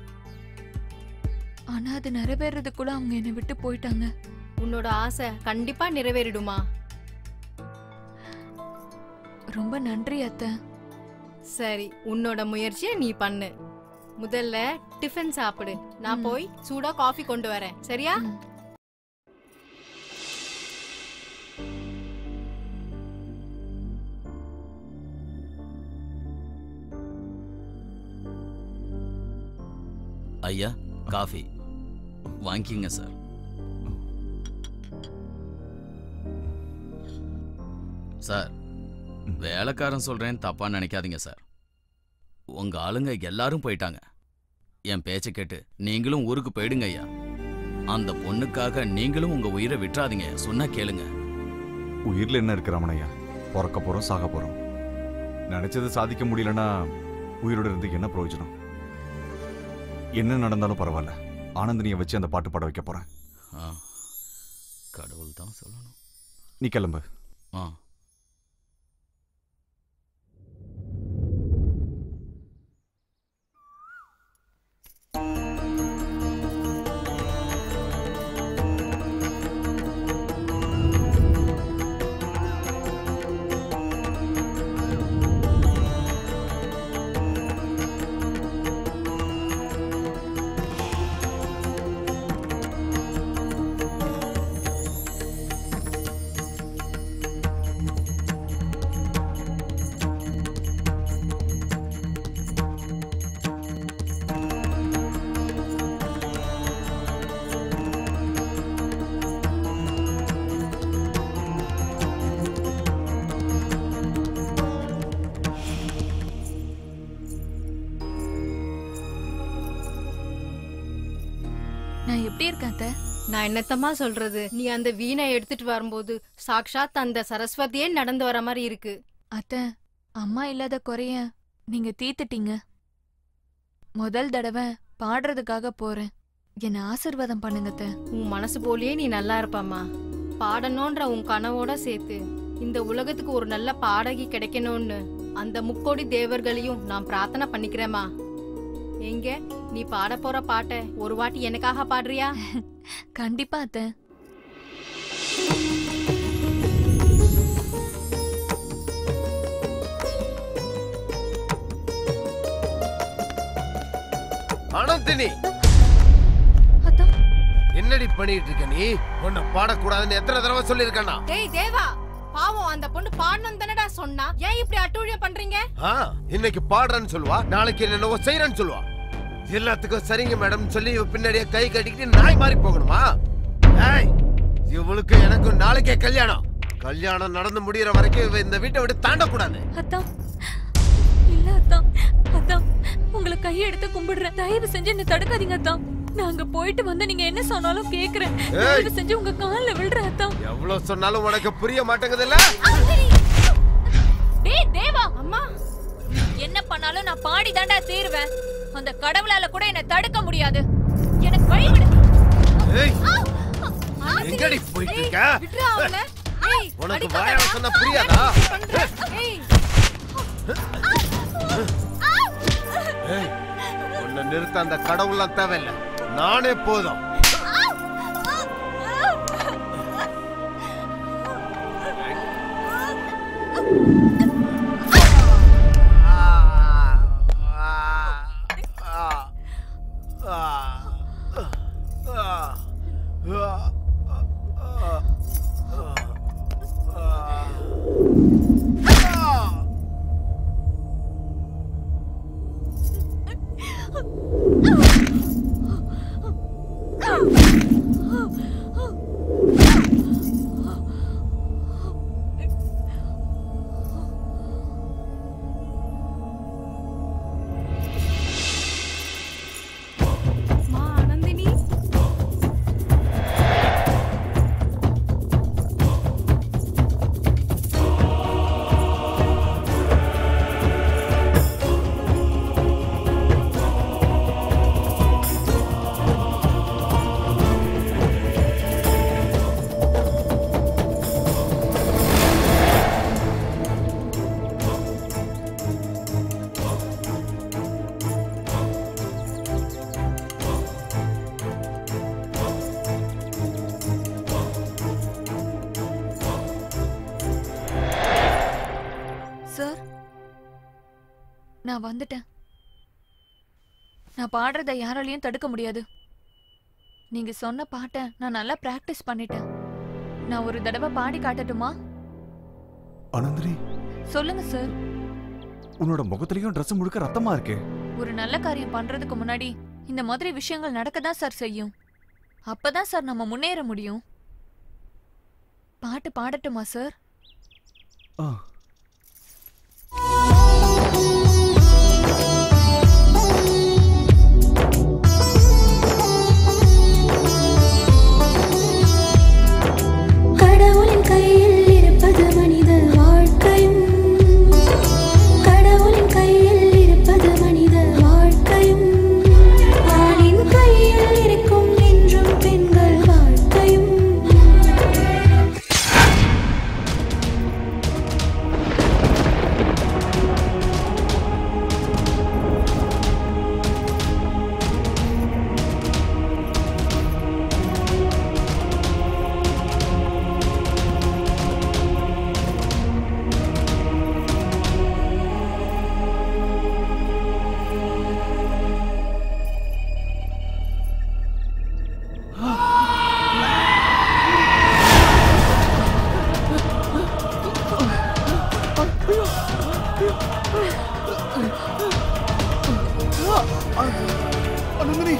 ஆனா அது நிறைவேறதுக்குள்ள அவங்க என்னை விட்டு போயிட்டாங்க உன்னோட ஆசை கண்டிப்பா நிறைவேறிடுமா ரொம்ப நன்றி அத்தை சரி உன்னோட முயற்சியை நீ பண்ணு முதல்ல டிஃபன் சாப்பிடு நான் போய் சூடா காஃபி கொண்டு வரேன் சரியா ஐயா காஃபி வாங்கிக்கிங்க சார் சார் வேலைக்காரன் சொல்றேன் தப்பா நினைக்காதீங்க சார் உங்க ஆளுங்க எல்லாரும் போயிட்டாங்க என் பேச்சை கேட்டு நீங்களும் ஊருக்கு போயிடுங்க ஐயா அந்த பொண்ணுக்காக நீங்களும் உங்க உயிரை விட்டுறாதீங்க சொன்னா கேளுங்க உயிர்ல என்ன இருக்கு ரமணையா பிறக்க போறோம் சாக போறோம் நினைச்சதை சாதிக்க முடியலன்னா உயிரோட இருந்து என்ன பிரயோஜனம் என்ன நடந்தாலும் பரவாயில்ல ஆனந்தினியை வச்சு அந்த பாட்டு பாட வைக்க போறேன் ஆ, கடவுள் தான் சொல்லணும் நீ கிளம்பு ஆ நான் எப்படி இருக்கேன் அத்தை நான் என்னத்தம்மா சொல்றது நீ அந்த வீணை எடுத்துட்டு வரும்போது சாக்ஷாத் அந்த சரஸ்வதியே நடந்து வர மாதிரி இருக்கு அத்தை அம்மா இல்லாத குறைய நீங்க தீத்துட்டீங்க முதல் தடவை பாடுறதுக்காக போறேன் என்ன ஆசிர்வாதம் பண்ணுங்க அத்தை உன் மனசு போலயே நீ நல்லா இருப்பம்மா பாடணுன்ற உன் கனவோட சேர்த்து இந்த உலகத்துக்கு ஒரு நல்ல பாடகி கிடைக்கணும்னு அந்த முக்கோடி தேவர்களையும் நான் பிரார்த்தனை பண்ணிக்கிறேம்மா எங்க நீ பாட போற பாட்டை ஒரு வாட்டி எனக்காக பாடுறியா கண்டிப்பா அத்தை அனந்தினி என்னடி பண்ணிட்டு இருக்க நீ உன்னை பாடக்கூடாதுன்னு எத்தனை தடவை சொல்லியிருக்கேன்னா டேய் தேவா பாவம் அந்த பொண்ணு பாடணும் தானடா சொன்னா ஏன் இப்படி அட்டூழியம் பண்றீங்க ஆ, இன்னைக்கு பாடுறேன்னு சொல்லுவா நாளைக்கு என்னென்னவோ செய்யறேன்னு சொல்லுவா எல்லாத்துக்கும் சரிங்க மேடம் சொல்லி இவ பின்னாடியே கை கட்டிக்கிட்டு நாய் மாதிரி போகணுமா ஏய் இவளுக்கு எனக்கும் நாளைக்கே கல்யாணம் கல்யாணம் நடந்து முடியற வரைக்கும் இவ இந்த வீட்டை விட்டு தாண்டக்கூடாது அத்தா இல்ல அத்தா அத்தா உங்களை கையெடுத்து கும்பிடுறேன் தயவு செஞ்சு என்ன தடுக்காதீங்க அத்தா நாங்க போயிட்டு வந்து நீங்க என்ன சொன்னாலும் கேக்குறேன் ஏய். தயவு செஞ்சு உங்க கால்ல விழுறேன் அத்தா எவ்வளவு சொன்னாலும் உனக்கு புரிய மாட்டேங்குதுல்ல டேய் தேவா அம்மா என்ன பண்ணாலும் நான் பாடி தாண்டா தீருவேன் அந்த கடவுளால கூட என்ன தடுக்க முடியாது எனக்கு வழி விடு ஏய் எங்கடி போயிட்டு இருக்க விட்றா அவளை ஏய் உனக்கு வாயால சொன்னா புரியாதா ஏய் ஏய் உன்னை நிறுத்த அந்த கடவுள்லாம் தேவையில்லை நானே போதும் மா ஆனந்தினி சார் நான் வந்துட்டேன் நான் பாடுறத யாராலையும் தடுக்க முடியாது நீங்க சொன்ன பாட்டை நான் நல்லா பிராக்டிஸ் பண்ணிட்டேன் நான் ஒரு தடவை பாடி காட்டட்டுமா அனந்திரி சொல்லுங்க சார் உன்னோட முகத்திலையும் Dress முழுக்க ரத்தமா இருக்கே ஒரு நல்ல காரியம் பண்றதுக்கு முன்னாடி இந்த மாதிரி விஷயங்கள் நடக்க தான் சார் செய்யும் அப்பதான் சார் நம்ம முன்னேற முடியும் பாட்டு பாடட்டுமா சார் கடவுளின் கையில் இருப்பது மனித வாழ்க்கையும் கடவுளின் கையில் இருப்பது மனித வாழ்க்கையும் ஆணின் கையில் இருக்கும் என்றும் பெண்கள் வாழ்க்கையும் அனந்தனி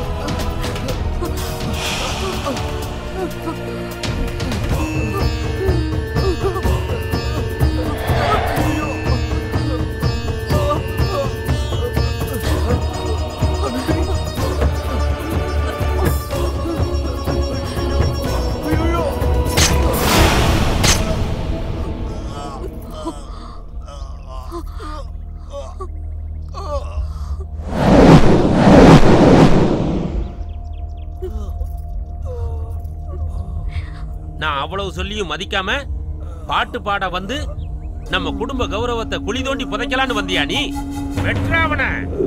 நான் அவ்வளவு சொல்லியும் மதிக்காம பாட்டு பாட வந்து நம்ம குடும்ப கௌரவத்தை குழி தோண்டி புதைக்கலான்னு வந்தியா நீ வெற்றாவன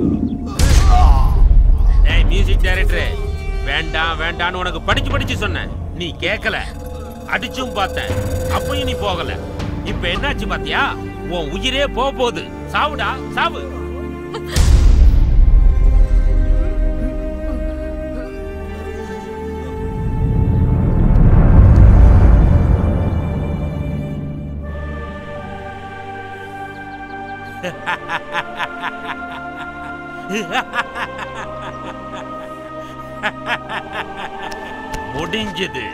டேய் மியூசிக் டைரக்டர் வேண்டாம் வேண்டான்னு உனக்கு படிச்சு படிச்சு சொன்னேன் நீ கேட்கல அடிச்சும் பார்த்தேன் அப்பயும் நீ போகல இப்ப என்னாச்சு பாத்தியா உன் உயிரே போக போகுது சாவுடா சாவு முடிஞ்சது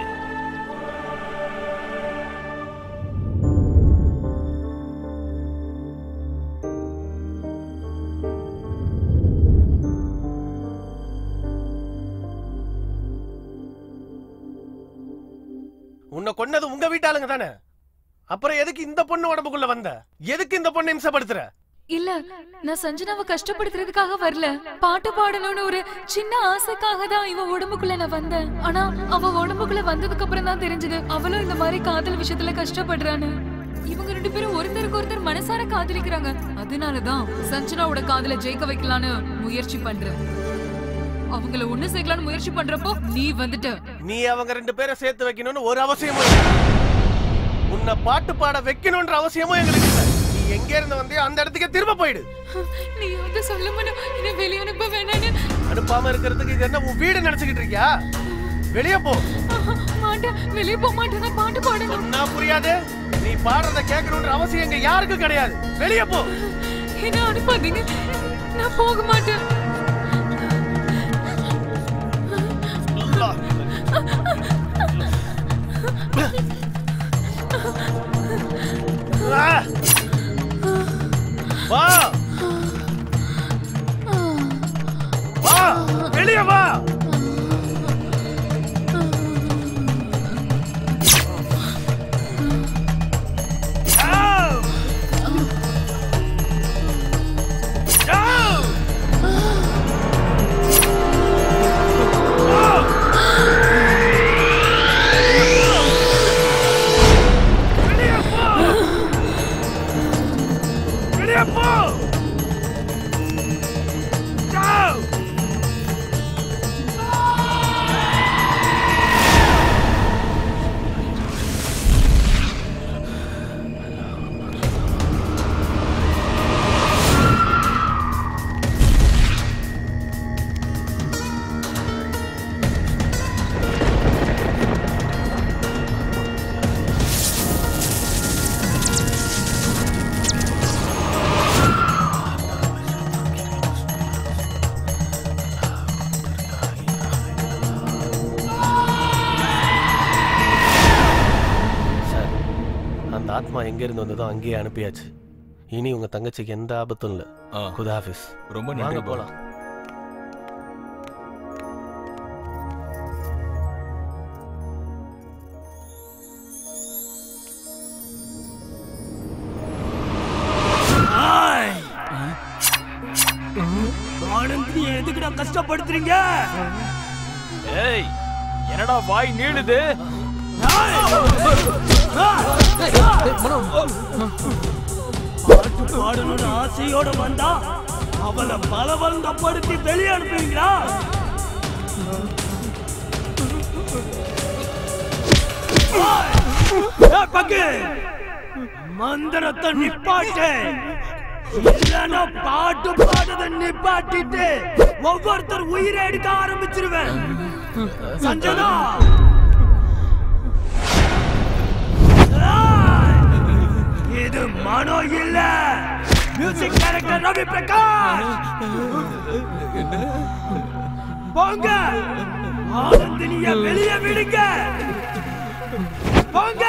உன்னை கொன்னது உங்க வீட்டாளுங்க தானே அப்புறம் எதுக்கு இந்த பொண்ணு உடம்புக்குள்ள வந்த எதுக்கு இந்த பொண்ணை இம்சப்படுத்துற இல்ல நான் சஞ்சனாவை கஷ்டப்படுத்துறதுக்காக வரல பாட்டு பாடணும்னு ஒரு சின்ன ஆசைக்காக தான் இவ உடம்புக்குள்ள நான் வந்தேன் ஆனா அவ உடம்புக்குள்ள வந்ததுக்கு அப்புறம் தான் தெரிஞ்சது அவளும் இந்த மாதிரி காதல் விஷயத்துல கஷ்டப்படுறான்னு இவங்க ரெண்டு பேரும் ஒருத்தருக்கு ஒருத்தர் மனசார காதலிக்கிறாங்க அதனாலதான் சஞ்சனாவோட காதல ஜெயிக்க வைக்கலான்னு முயற்சி பண்றேன் அவங்கள ஒண்ணு சேர்க்கலாம்னு முயற்சி பண்றப்போ நீ வந்துட்ட நீ அவங்க ரெண்டு பேரை சேர்த்து வைக்கணும்னு ஒரு அவசியமும் இல்லை உன்னை பாட்டு பாட வைக்கணும்ன்ற அவசியமும் எங்களுக்கு இல்லை நீ எங்க இருந்து வந்தியோ அந்த இடத்துக்கே திரும்ப போயிடு நீ வந்து சொல்ல மாட்டோம் என்ன வெளிய அனுப்ப வேணான்னு அனுப்பாம இருக்கிறதுக்கு இது என்ன உன் வீடு நினைச்சுக்கிட்டு இருக்கியா வெளியே போ மாட்டேன் வெளிய போக மாட்டேன் நான் பாட்டு பாடணும் சொன்னா புரியாது நீ பாடுறத கேட்கணும்ன்ற அவசியம் இங்க யாருக்கும் கிடையாது வெளியே போ என்ன அனுப்பாதீங்க நான் போக மாட்டேன் வா வா வா வெளியே வா வெளியே போ Go! ஆத்மா எங்க இருந்து வந்ததோ அங்கேயே அனுப்பியாச்சு இனி உங்க தங்கச்சிக்கு எந்த ஆபத்தும் இல்லை குதாஃபிஸ் ரொம்ப வாங்க நன்றி போலாம் ஆனந்த் நீ எதுக்குடா கஷ்டப்படுத்துறீங்க ஏய் என்னடா வாய் நீளுது பாட்டு பாடணும்னு ஆசையோட வந்தா அவளை பலவந்தப்படுத்தி வெளியே அனுப்புவீங்களா ஏய், பக்கு மந்திரத்தை நிப்பாட்டு இல்லைன்னா பாட்டு பாடுறத நிப்பாட்டிட்டு ஒவ்வொருத்தர் உயிரை எடுக்க ஆரம்பிச்சிருவேன் சஞ்சனா இது மனோ இல்ல மியூசிக் டைரக்டர் ரவி பிரகாஷ் போங்க ஆனந்தினிய வெளியே விடுங்க போங்க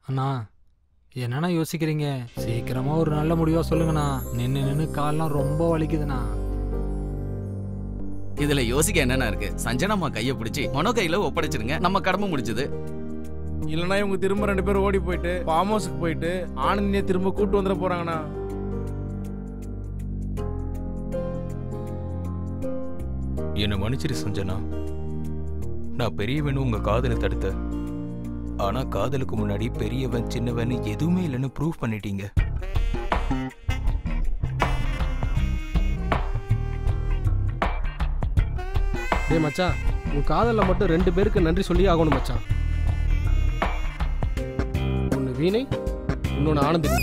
அண்ணா என்னண்ணா யோசிக்கிறீங்க சீக்கிரமா ஒரு நல்ல முடிவா சொல்லுங்கண்ணா நின்று நின்று கால்லாம் ரொம்ப வலிக்குதுண்ணா இதுல யோசிக்க என்னென்ன இருக்கு சஞ்சனம்மா கைய பிடிச்சி மனோ கையில ஒப்படைச்சிருங்க நம்ம கடமை முடிஞ்சது இல்லைன்னா இவங்க திரும்ப ரெண்டு பேரும் ஓடி போயிட்டு ஃபார்ம் ஹவுஸுக்கு போயிட்டு ஆனந்தியை திரும்ப கூட்டு வந்துட போறாங்கண்ணா என்னை மன்னிச்சிரு சஞ்சனா நான் பெரியவன் உங்க காதலை தடுத்த ஆனா காதலுக்கு முன்னாடி பெரியவன் சின்னவன் எதுவுமே இல்லைன்னு ப்ரூவ் பண்ணிட்டீங்க டேய் மச்சான் உன் காதலில் மட்டும் ரெண்டு பேருக்கு நன்றி சொல்லி ஆகணும் மச்சான் ஒன்று வீணை இன்னொன்று ஆனந்தினி